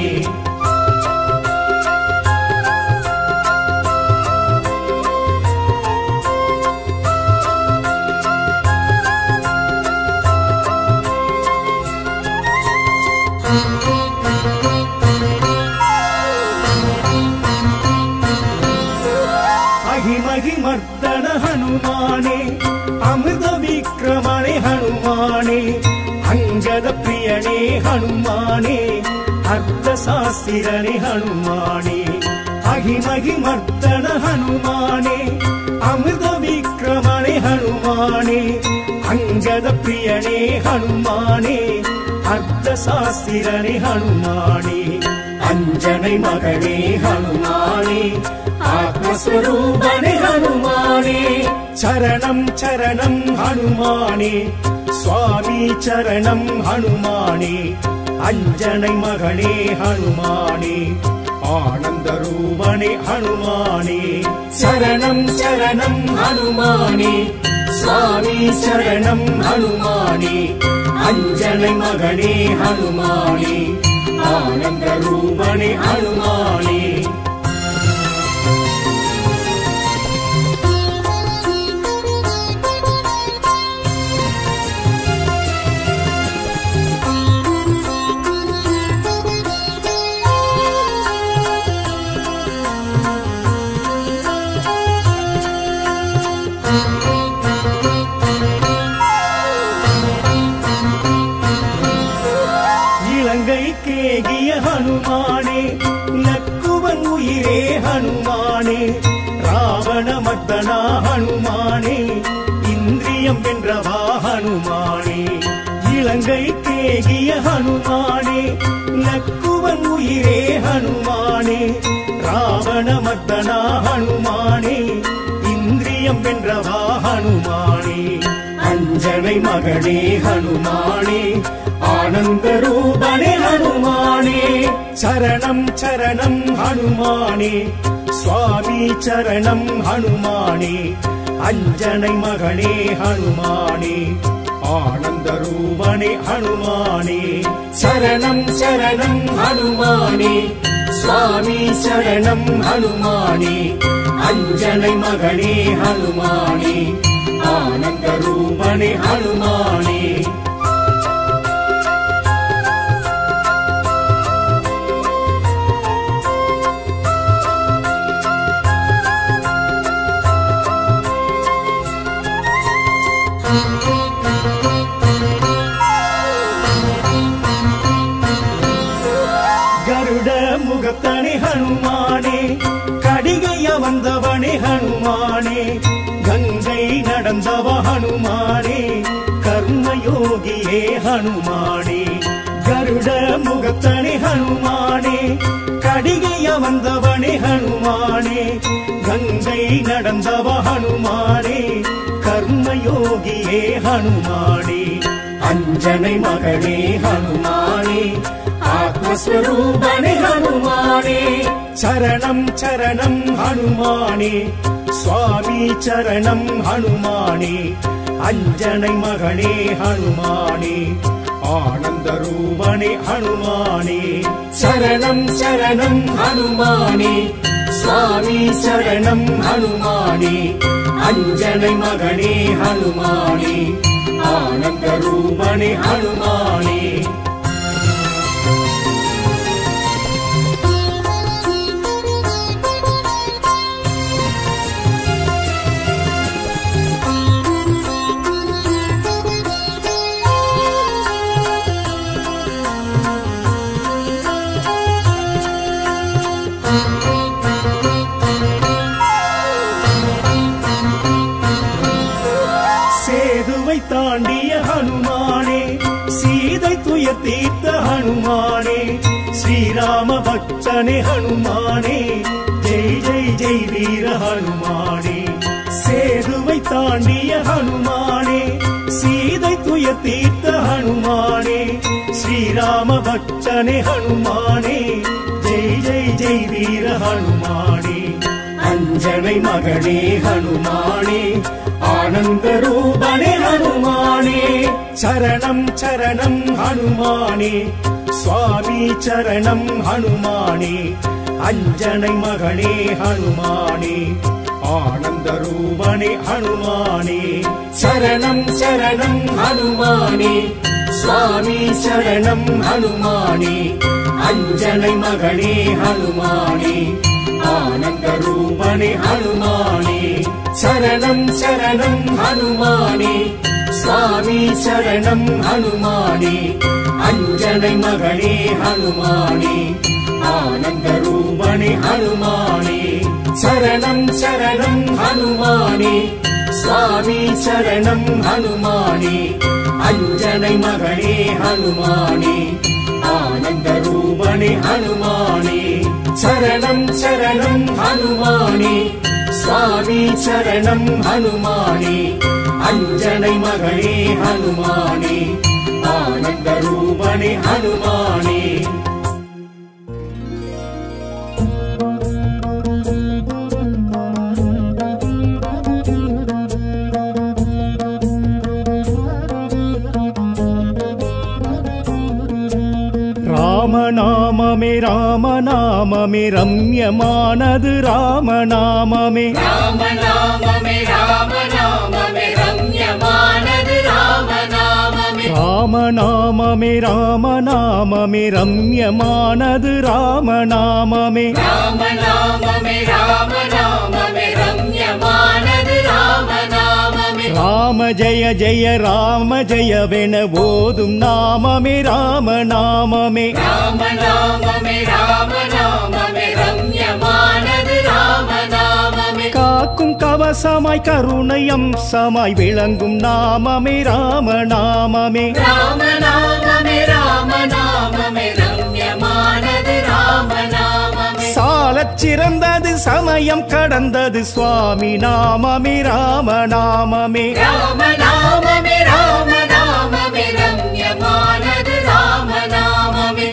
அகிமகிமர்த்தன ஹனுமானே அமிர்த விக்ரமணே ஹனுமானே அங்கத பிரியனே ஹனுமானே அர்த்த சாஸ்திரனே ஹனுமானே அகிமகிமர்த்தன ஹனுமானே அமிர்த விக்ரமணே ஹனுமானே அங்கத பிரியனே ஹனுமானே அர்த்த சாஸ்திரனே ஹனுமானே அஞ்சனை மகனே ஹனுமானே ஆத்மஸ்வரூபனே ஹனுமானே சரணம் சரணம் ஹனுமானே சுவாமி சரணம் ஹனுமானே அஞ்சனை மகனே ஹனுமானே ஆனந்த ரூபனே ஹனுமானே சரணம் சரணம் ஹனுமானே சுவாமி சரணம் ஹனுமானே அஞ்சனை மகனே ஹனுமானே ஆனந்த ரூபனே ஹனுமானே கேகிய ஹனுமானே லக்குவன் உயிரே ஹனுமானே ராவண மத்தனா ஹனுமானே இந்திரியம் வென்றவா ஹனுமானே இலங்கை கேகிய ஹனுமானே லக்குவன் உயிரே ஹனுமானே ராவண மத்தனா ஹனுமானே இந்திரியம் வென்றவா ஹனுமானே அஞ்சனை மகனே ஹனுமானே ஆனந்த ரூபனே ஹனுமானே சரணம் சரணம் ஹனுமானே சுவாமி சரணம் ஹனுமானே அஞ்சனை மகனே ஹனுமானே ஆனந்த ரூபனே ஹனுமானே சரணம் சரணம் ஹனுமானே சுவாமி சரணம் ஹனுமானே அஞ்சனை மகனே ஹனுமானே ஆனந்த ரூபனே ஹனுமானே கருட முகத்தனே ஹனுமானே கடிகைய வந்தவனே ஹனுமானே கங்கை நடந்தவ ஹனுமானே கர்மயோகியே ஹனுமானே கருட முகத்தனே ஹனுமானே கடிகைய வந்தவனே ஹனுமானே கங்கை நடந்தவ ஹனுமானே கர்மயோகியே ஹனுமானே அஞ்சனை மகனே ஹனுமானே ஆத்மஸ்வரூபனே ஹனுமானே சரணம் சரணம் ஹனுமானே சுவாமி சரணம் ஹனுமானே அஞ்சனை மகனே ஹனுமானே ஆனந்த ரூபனே ஹனுமானே சரணம் சரணம் ஹனுமானே சுவாமி சரணம் ஹனுமானே அஞ்சனை மகனே ஹனுமானே ஆனந்த ரூபனே ஹனுமானே சேதுவை தாண்டிய ஹனுமானே சீதை துயர் தீர்த்த ஹனுமானே ஸ்ரீராம பக்தனே ஹனுமானே ஜெய் ஜெய் ஜெய் வீர ஹனுமானே சேதுவை தாண்டிய ஹனுமானே சீதை துயர் தீர்த்த ஹனுமானே ஸ்ரீராம பக்தனே ஹனுமானே ஜெய் ஜெய் ஜெய் வீர ஹனுமானே அஞ்சனை மகனே ஹனுமானே ஆனந்த ரூபனே ஹனுமானே சரணம் சரணம் ஹனுமானே சுவாமி சரணம் ஹனுமானே அஞ்சனை மகனே ஹனுமானே ஆனந்த ரூபனே ஹனுமானே சரணம் சரணம் ஹனுமானே சுவாமி சரணம் ஹனுமானே அஞ்சனை மகனே ஹனுமானே ஆனந்த ரூபனே ஹனுமானே சரணம் சரணம் ஹனுமானே சுவாமி சரணம் ஹனுமானே அஞ்சனை மகனே ஹனுமானே ஆனந்த ரூபனே ஹனுமானே சரணம் சரணம் ஹனுமானே சுவாமி சரணம் ஹனுமானே அஞ்சனை மகனே ஹனுமானே ஆனந்த ரூபனே ஹனுமானே சரணம் சரணம் ஹனுமானே சுவாமி சரணம் ஹனுமானே அஞ்சனை மகனே ஹனுமானே ஆனந்த ரூபனே ஹனுமானே ராமநாமமே ராமநாமமே ரம்யமானது ராமநாமமே ராமநாமமே ராமநாமமே ரம்யமானது ராமநாமமே ராமநாமமே ராமநாமமே ரம்யமானது ராமநாமமே ராமநாமமே ராமநாமமே ரம்யமானது ராமநாமமே ராமநாமமே ராம ஜெய ஜெய ராம ஜெயவென ஓதும் நாமமே ராம நாமமே ராமநாமமே ராமநாமமே ரம்யமானது ராமநாமமே காக்கும் கவசமாய் கருணை அம்சமாய் விளங்கும் நாமமே ராம நாமமே ராமநாமமே ராமநாமமே ரம்யமானது ராமநாமமே சாலச் சிறந்தது சமயம் கடந்தது சுவாமி நாமமே ராம நாமமே ராமநாமமே ராமநாமமே ரம்யமானது ராமநாமமே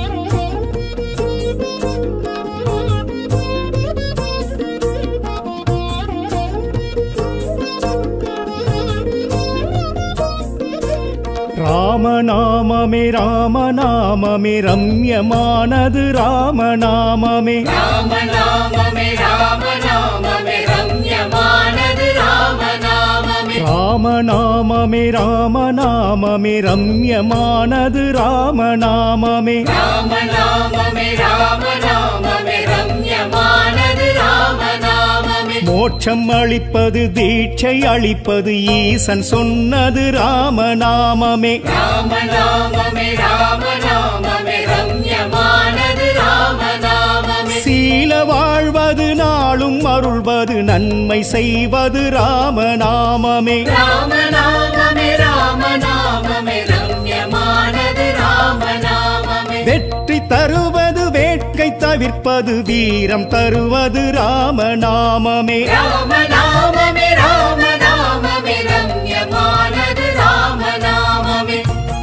ராமநாமமே ராமநாமமே ரம்யமானது ராமநாமமே ராமநாமமே ராமநாமமே ரம்யமானது ராமநாமமே ராமநாமமே ராமநாமமே ரம்யமானது ராமநாமமே ராமநாமமே ராமநாமமே ரம்யமானது ராமநாமமே மோட்சம் அளிப்பது தீட்சை அளிப்பது ஈசன் சொன்னது ராமநாமமே ராமநாமமே ராமநாமமே ரம்யமானது ராமநாமமே சீல வாழ்வது நாளும் அருள்வது நன்மை செய்வது ராமநாமமே ராமநாமமே ராமநாமமே ரம்யமானது ராமநாமமே வெற்றி தருவது வேட்கை தவிர்ப்பது வீரம் தருவது ராமநாமமே ராமநாமமே ராமநாமமே ரம்யமானது ராமநாமமே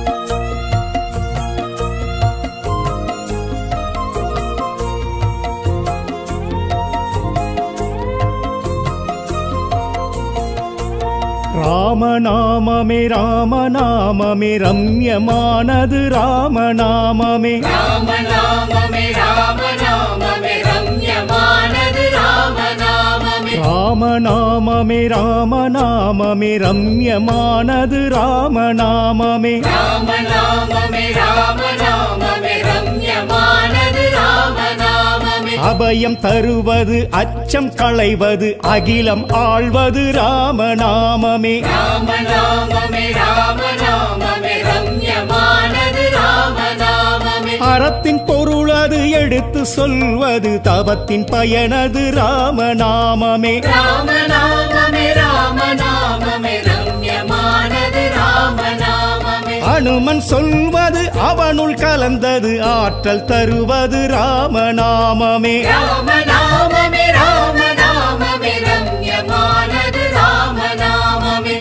ராமநாமமே ராமநாமமே ரம்யமானது ராமநாமமே ராமநாமமே ராமநாமமே ரம்யமானது ராமநாமமே ராமநாமமே ராமநாமமே ரம்யமானது ராமநாமமே ராமநாமமே ராமநாமமே ரம்யமானது ராமநாமமே அபயம் தருவது அச்சம் களைவது அகிலம் ஆள்வது ராமநாமமே ராமநாமமே ராமநாமமே ரம்யமானது ராமநாமமே அறத்தின் பொருளது எடுத்து சொல்வது தவத்தின் பயனது ராமநாமமே ராமநாமமே ராமநாமமே ரம்யமானது ராமநாமமே அனுமன் சொல்வது அவனுள் கலந்தது ஆற்றல் தருவது ராமநாமமே ராமநாமமே ராமநாமமே ரம்யமானது ராமநாமமே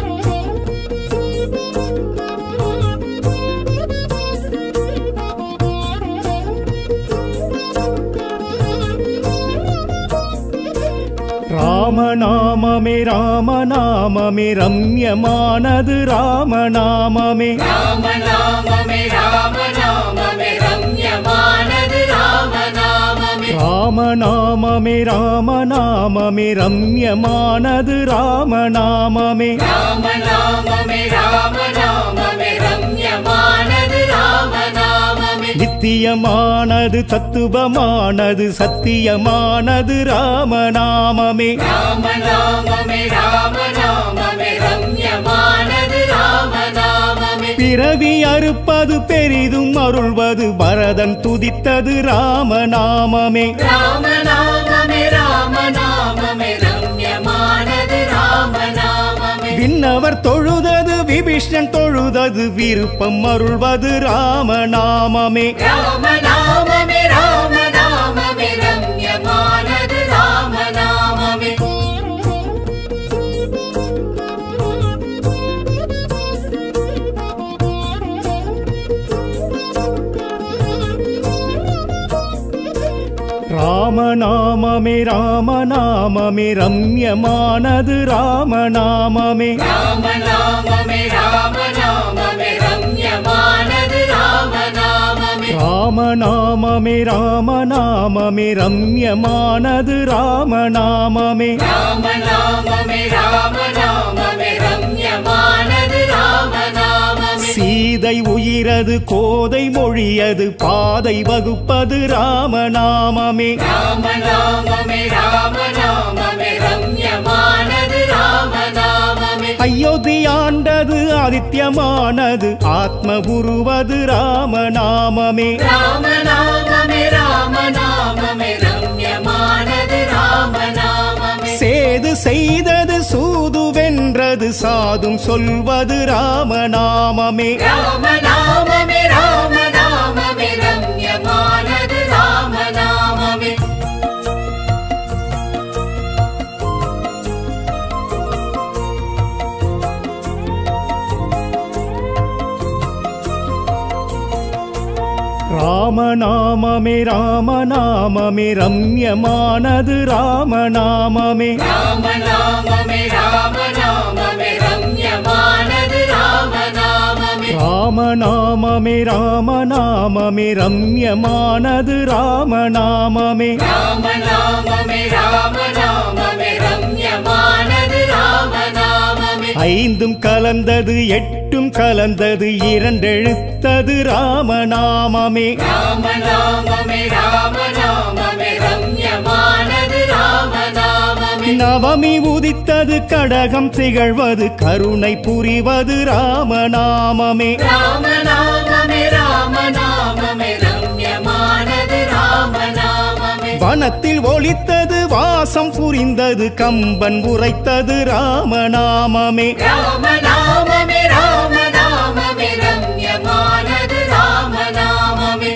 ராமநாமமே ராமநாமமே ரம்யமானது ராமநாமமே ராமநாமமே ராமநாமமே ரம்யமானது ராமநாமமே ராமநாமமே ராமநாமமே ரம்யமானது ராமநாமமே ராமநாமமே ராமநாமமே ரம்யமானது ராமநாமமே நித்தியமானது தத்துவமானது சத்தியமானது ராமநாமமே ராமநாமமே ராமநாமமே ரம்யமானது ராமநாமமே பிறவி அறுப்பது பெரிதும் அருள்வது பரதன் துதித்தது ராமநாமமே ராமநாமமே ராமநாமமே ரம்யமானது ராமநாமமே விண்ணவர் தொழுதது விபீஷன் தொழுதது விருப்பம் அருள்வது ராமநாமமே ராமநாமமே ராமநாமமே ரம்யமானது ராமநாமமே ராமநாமமே ராமநாமமே ரம்யமானது ராமநாமமே ராமநாமமே ராமநாமமே ரம்யமானது ராமநாமமே ராமநாமமே ராமநாமமே ரம்யமானது ராமநாமமே ராமநாமமே ராமநாமமே ரம்யமானது ராமநாமமே சீதை உயிரது கோதை மொழியது பாதை வகுப்பது ராமநாமமே ராமநாமமே ராமநாமமே ரம்யமானது ராமநாமமே அயோத்தியாண்டது ஆதித்யமானது ஆத்ம உருவது ராமநாமமே ராமநாமமே ராமநாமமே ரம்யமானது ராமநாமமே சேது செய்தது சூது வென்றது சாதும் சொல்வது ராமநாமமே ராமநாமமே ராமநாமமே ரம்யமானது ராமநாமமே ராமநாமமே ராமநாமமே ரம்யமானது ராமநாமமே ராமநாமமே ராமநாமமே ரம்யமானது ராமநாமமே ராமநாமமே ராமநாமமே ரம்யமானது ராமநாமமே ராமநாமமே ராமநாமமே ரம்யமானது ராமநாமமே ஐந்தும் கலந்தது எட்டும் கலந்தது இரண்டெழுத்தது ராமநாமமே ராமநாமமே ராமநாமமே ரம்யமானது ராமநாமமே நவமி உதித்தது கடகம் திகழ்வது கருணை புரிவது ராமநாமமே ராமநாமமே ராமநாமமே ரம்யமானது ராமநாமமே வனத்தில் ஒலித்தது வாசம் புரிந்தது கம்பன் உரைத்தது ராமநாமமே ராமநாமமே ராமநாமமே ரம்யமானது ராமநாமமே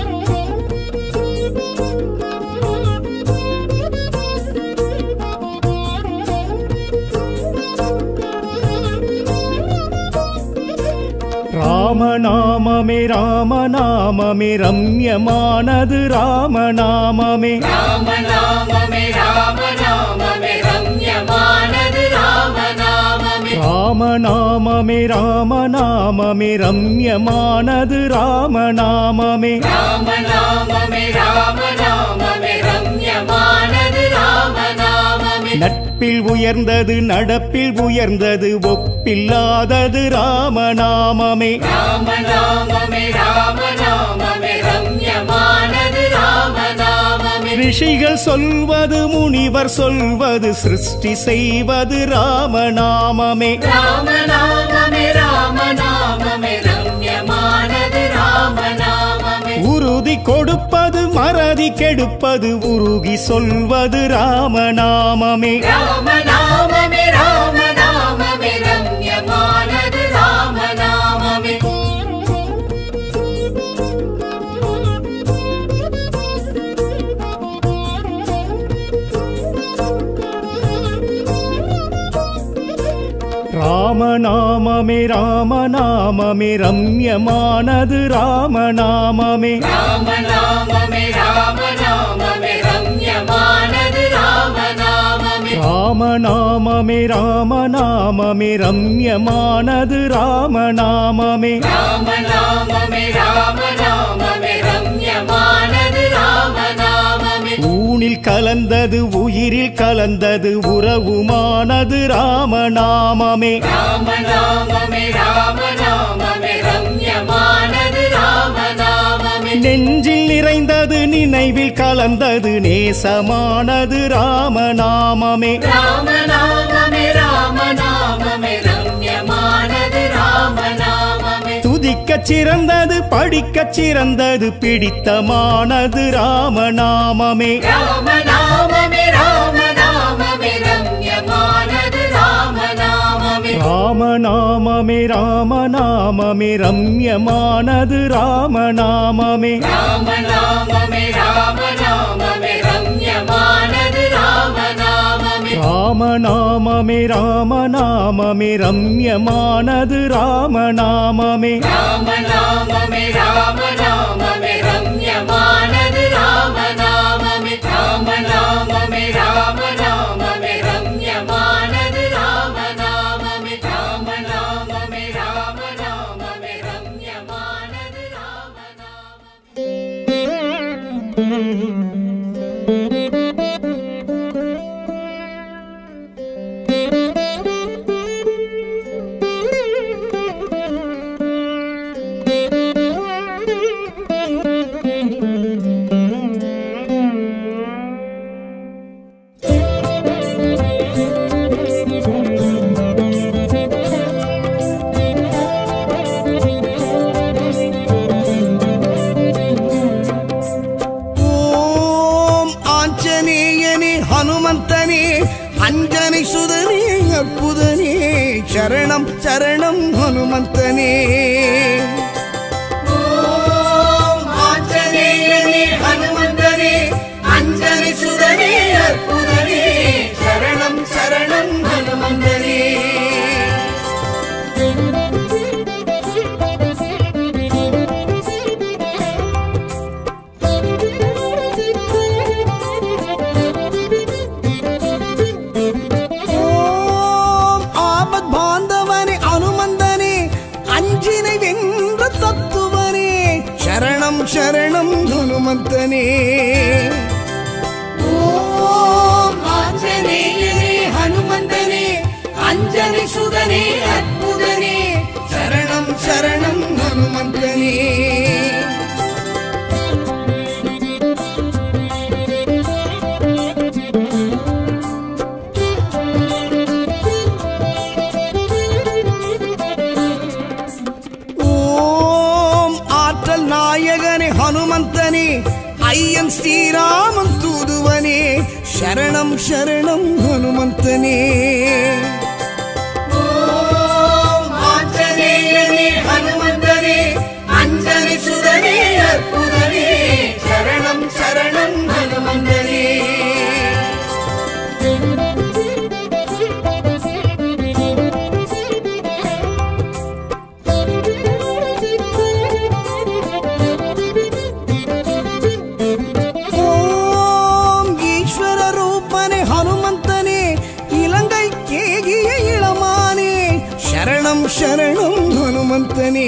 ராமநாமமே ராமநாமமே ரம்யமானது ராமநாமமே ராமநாமமே ராமநாமமே ரம்யமானது ராமநாமமே ராமநாமமே ராமநாமமே ரம்யமானது ராமநாமமே ராமநாமமே ராமநாமமே ரம்யமானது ராமநாமமே நட்பில் உயர்ந்தது நடப்பில் உயர்ந்தது ஒப்பில்லாதது ராமநாமமே ராமநாமமே ராமநாமமே ரம்யமானது ராமநாமமே ரிஷிகள் சொல்வது முனிவர் சொல்வது சிருஷ்டி செய்வது ராமநாமமே ராமநாமமே ராமநாமமே ரம்யமானது ராமநாமமே உறுதி கொடுப்பது மறதி கெடுப்பது உருகி சொல்வது ராமநாமமே ராமநாமமே ராமநாமமே ரம்யமானது ராமநாமமே ராமநாமமே ராமநாமமே ரம்யமானது ராமநாமமே ராமநாமமே ராமநாமமே ரம்யமானது ராமநாமமே ராமநாமமே ராமநாமமே ரம்யமானது ராமநாமமே ராமநாமமே ராமநாமமே ரம்யமானது ராமநாமமே ஊனில் கலந்தது உயிரில் கலந்தது உறவுமானது ராமநாமமே ராமநாமமே ராமநாமமே ரம்யமானது ராமநாமமே நெஞ்சில் நிறைந்தது நினைவில் கலந்தது நேசமானது ராமநாமமே ராமநாமமே ராமநாமமே ரம்யமானது ராமநாமமே துதிக்கச் சிறந்தது படிக்கச் சிறந்தது பிடித்தமானது ராமநாமமே ராமநாமமே ராமநாமமே ரம்யமானது ராமநாமமே ராமநாமமே ராமநாமமே ரம்யமானது ராமநாமமே ராமநாமமே ராமநாமமே ரம்யமானது ராமநாமமே ராமநாமமே ராமநாமமே ரம்யமானது ராமநாமமே ராமநாமமே ராமநாமமே ரம்யமானது ராமநாமமே ராமநாமமே ராமநாமமே ரம்யமானது ராமநாமமே ராமநாமமே ராமநாமமே ரம்யமானது ராமநாமமே Thank அஞ்சனை சுதனே அற்புதனே சரணம் சரணம் ஹனுமந்தனே ஓம் ஆஞ்சநேயனே ஹனுமந்தனே அஞ்சனி சுதனே அற்புதனே சரணம் சரணம் ஹனுமந்தனே ஓம் ஆபத் பாந்தவனே அனுமந்தனே அஞ்சினை வென்ற தத்துவனே சரணம் சரணம் ஹனுமந்தனே ஓம் ஆஞ்சநேயனே ஹனுமந்தனே அஞ்சனி சுதனே அற்புதனே சரணம் சரணம் ஹனுமந்தனே ஓம் ஆற்றல் நாயகனே ஹனுமந்தனே ஐயன் ஸ்ரீராமன் தூதுவனே சரணம் சரணம் ஹனுமந்தனே ஓம் ஆஞ்சநேயனே ஹனுமந்தனே அஞ்சனி சுதனே அற்புதனே சரணம் சரணம் ஹனுமந்தனே ஓம் ஈஸ்வர ரூபனே ஹனுமந்தனே இலங்கை கேகிய இளமானே சரணம் சரணம் ஹனுமந்தனே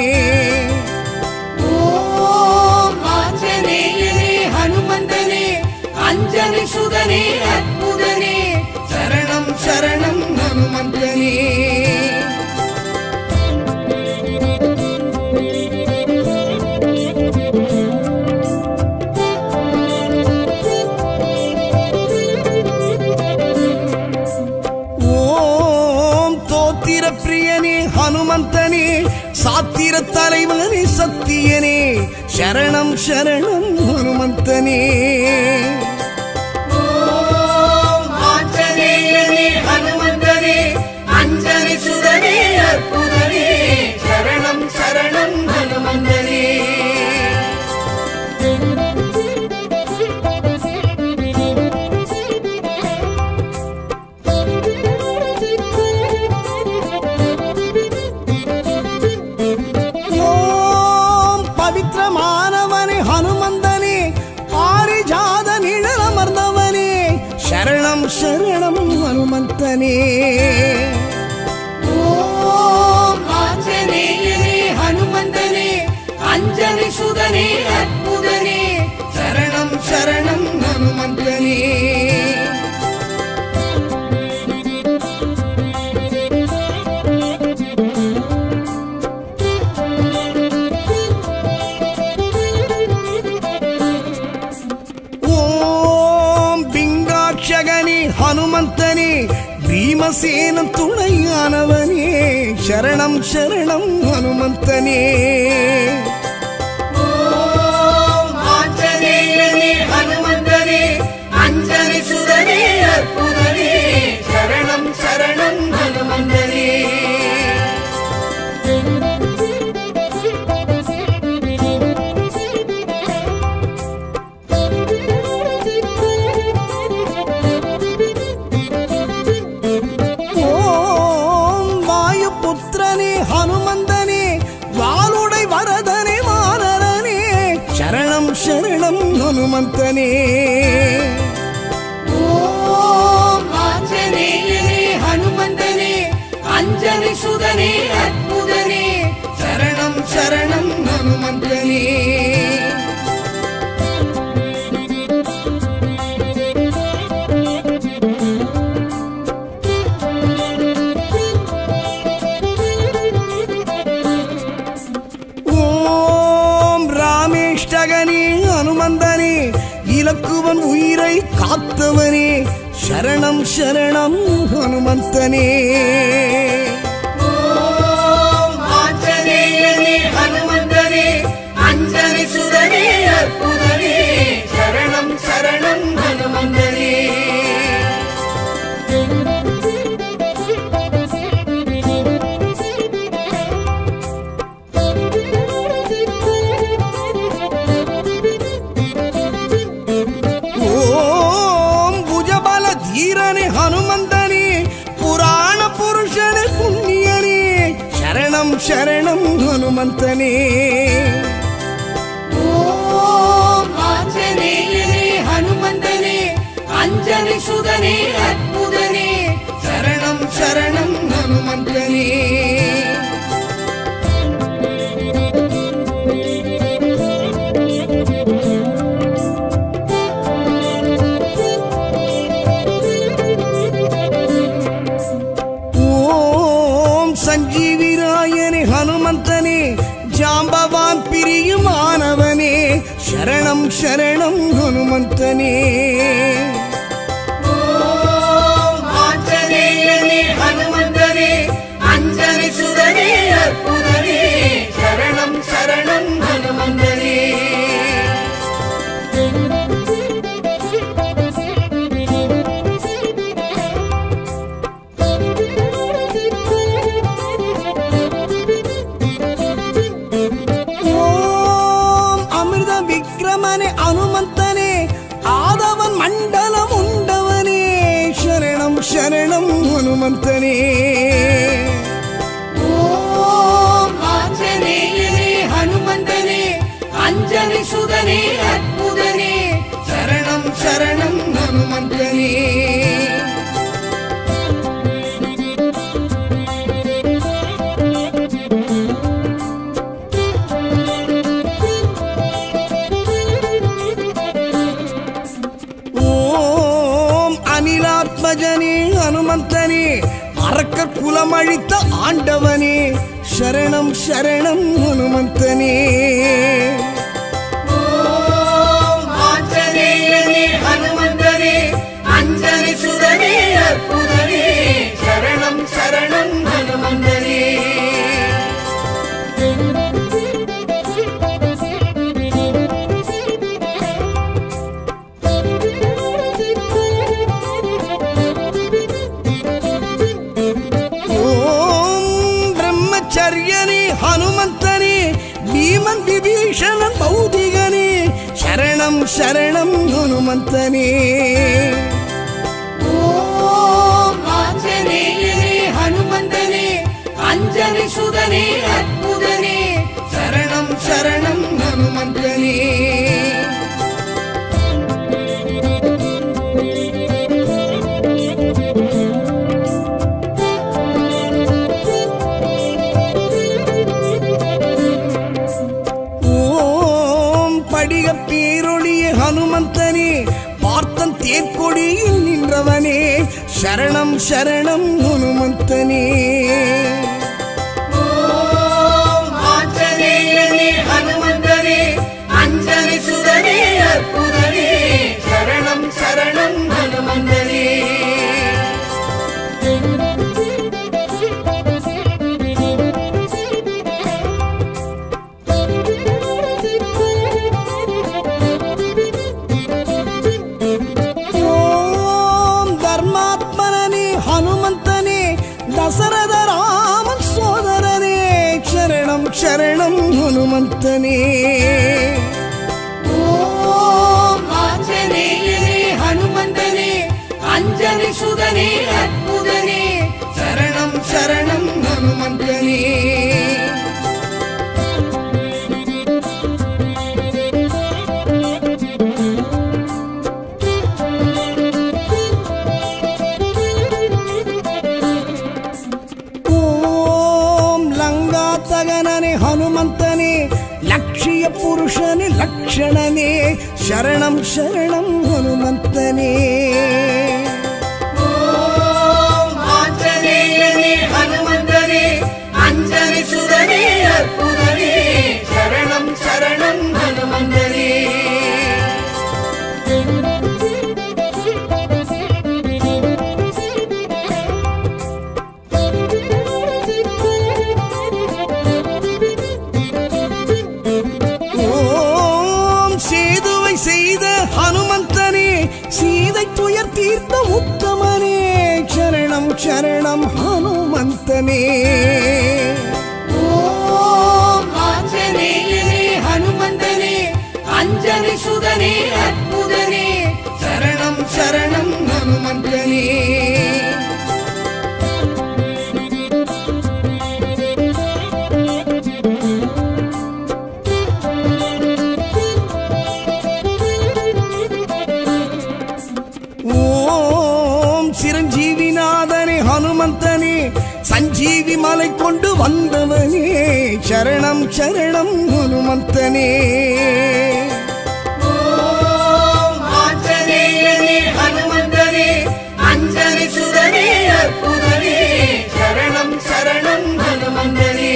ஓம் ஆஞ்சநேயனே ஹனுமந்தனே அஞ்சனி சுதனே அற்புதனே சரணம் சரணம் ஹனுமந்தனே ஓம் தோத்திர பிரியனே ஹனுமந்தனே சாத்திர தலைவனே சத்தியனே சரணம் சரணம் ஹனுமந்தனே ஓம் ஆஞ்சநேயனே ஹனுமந்தனே அஞ்சனி சுதனே அற்புதனே சரணம் சரணம் ஹனுமந்தனே ஓம் பவித்திரமானவனே ஹனுமந்தனே பாரிஜாத நிழலமர்ந்தவனே சரணம் சரணம் ஹனுமந்தனே ஓம் ஆஞ்சநேயனே ஹனுமந்தனே அஞ்சனி சுதனே அற்புதனே சரணம் சரணம் ஹனுமந்தனே ஓம் பிங்காட்சகனே ஹனுமந்தனே பீமசேன துணையானவனே சரணம் சரணம் ஹனுமந்தனே ஓம் ஆஞ்சநேயனே ஹனுமந்தனே அஞ்சனி சுதனே அற்புதனே சரணம் சரணம் ஹனுமந்தனே ஓம் வாயு புத்திரனே ஹனுமந்தனே வாளுடை வரதனே மானரனே சரணம் சரணம் ஹனுமந்தனே ஓம் ஆஞ்சநேயனே ஹனுமந்தனே அஞ்சனி சுதனே அற்புதனே சரணம் சரணம் ஹனுமந்தனே ஓம் ராமேஷ்டகனே ஹனுமந்தனே இலக்குவன் உயிரை காத்தவனே சரணம் சரணம் ஹனுமந்தனே ஓம் ஆஞ்சநேயனே ஹனுமந்தனே அஞ்சனி சுதனே அற்புதனே சரணம் சரணம் ஹனுமந்தனே சரணம் சரணம் ஹனுமந்தனே ஓம் ஆஞ்சநேயனே ஹனுமந்தனே அஞ்சனை சுதனே அற்புதனே சரணம் சரணம் ஹனுமந்தனே ஓம் சஞ்சீவிராயனே ஹனுமந்தனே ஜாம்பவான் பிரியுமானவனே சரணம் சரணம் ஹனுமந்தனே ஓம் ஆஞ்சநேயனே ஹனுமந்தனே அஞ்சனை சுதனே அற்புதனே சரணம் சரணம் ஹனுமந்தனே ஓம் அமிர்த விக்ரமனே அனுமந்தனே ஆதவன் மண்டலம் உண்டவனே சரணம் சரணம் ஹனுமந்தனே ஓம் ஆஞ்சநேயனே ஹனுமந்தனே அஞ்சனை சுதனே அற்புதனே சரணம் சரணம் ஹனுமந்தனே ஓம் அனிலாத்மஜனே ஹனுமந்தனே அரக்கர் குலமழித்த ஆண்டவனே சரணம் சரணம் ஹனுமந்தனே ஓம் ஆஞ்சநேயனே ஹனுமந்தனே அஞ்சனை சுதனே அற்புதனே சரணம் சரணம் ஹனுமந்தனே ஓம் பிரம்மச்சரியனே ஹனுமந்தனே பீமன் விபீஷணன் பௌதிகனே சரணம் சரணம் ஹனுமந்தனே ஓம் ஆஞ்சநேயனே ஹனுமந்தனே அஞ்சனை சுதனே அற்புதனே சரணம் சரணம் ஹனுமந்தனே ஓம் படிக பேரொழிய ஹனுமந்தனே பார்த்தன் தேர்கொடியில் நின்றவனே சரணம் சரணம் ஹனுமந்தனே ஓம் ஆஞ்சநேயனே ஹனுமந்தனே அஞ்சனை சுதனே அற்புதனே சரணம் சரணம் ஹனுமந்தனே ஓம் தர்மாத்மனே ஹனுமந்தனே தசரத ராமன் சோதரனே சரணம் சரணம் ஹனுமந்தனே ஓம் ஆஞ்சநேயனே ஹனுமந்தனே அஞ்சனை சுதனே அற்புதனே சரணம் சரணம் ஹனுமந்தனே ஓம் லங்காத்தகனனே ஹனுமந்தனே லட்சிய புருஷனே லக்ஷணனே சரணம் சரணம் ஹனுமந்தனே ஓம் ஆஞ்சநேயனே ஹனுமந்தனே அஞ்சனை சுதனே அற்புதனே சரணம் சரணம் ஹனுமந்தனே ஓம் சேதுவை செய்த ஹனுமந்தனே சீதை துயர் தீர்த்த உத்தமனே சரணம் சரணம் ஹனுமந்தனே ஓம் ஆஞ்சநேயனே ஹனுமந்தனே அஞ்சனை சுதனே அற்புதனே சரணம் சரணம் ஹனுமந்தனே சஞ்சீவி மலை கொண்டு வந்தவனே சரணம் சரணம் ஹனுமந்தனே ஓம் ஆஞ்சநேயனே ஹனுமந்தனே அஞ்சனி சுதனே அற்புதனே சரணம் சரணம் ஹனுமந்தனே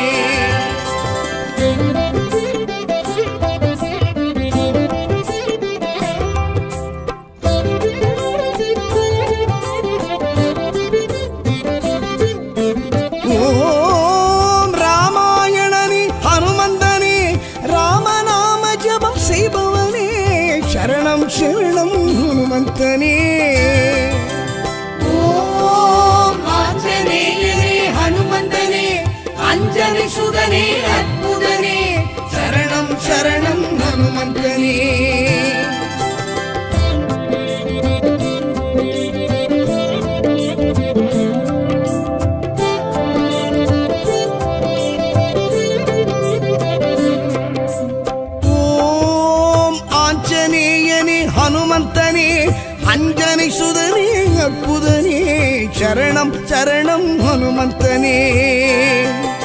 ஓம் ராமாயணனே ஹனுமந்தனே ராமநாம ஜபம் செய்பவனே சரணம் சரணம் ஹனுமந்தனே ஓம் ஆஞ்சநேயனே ஹனுமந்தனே அஞ்சனி சுதனே அற்புதனே சரணம் சரணம் ஹனுமந்தனே ஓம் ஆஞ்சநேயனே ஹனுமந்தனே அஞ்சனை சுதனே அற்புதனே சரணம் சரணம் ஹனுமந்தனே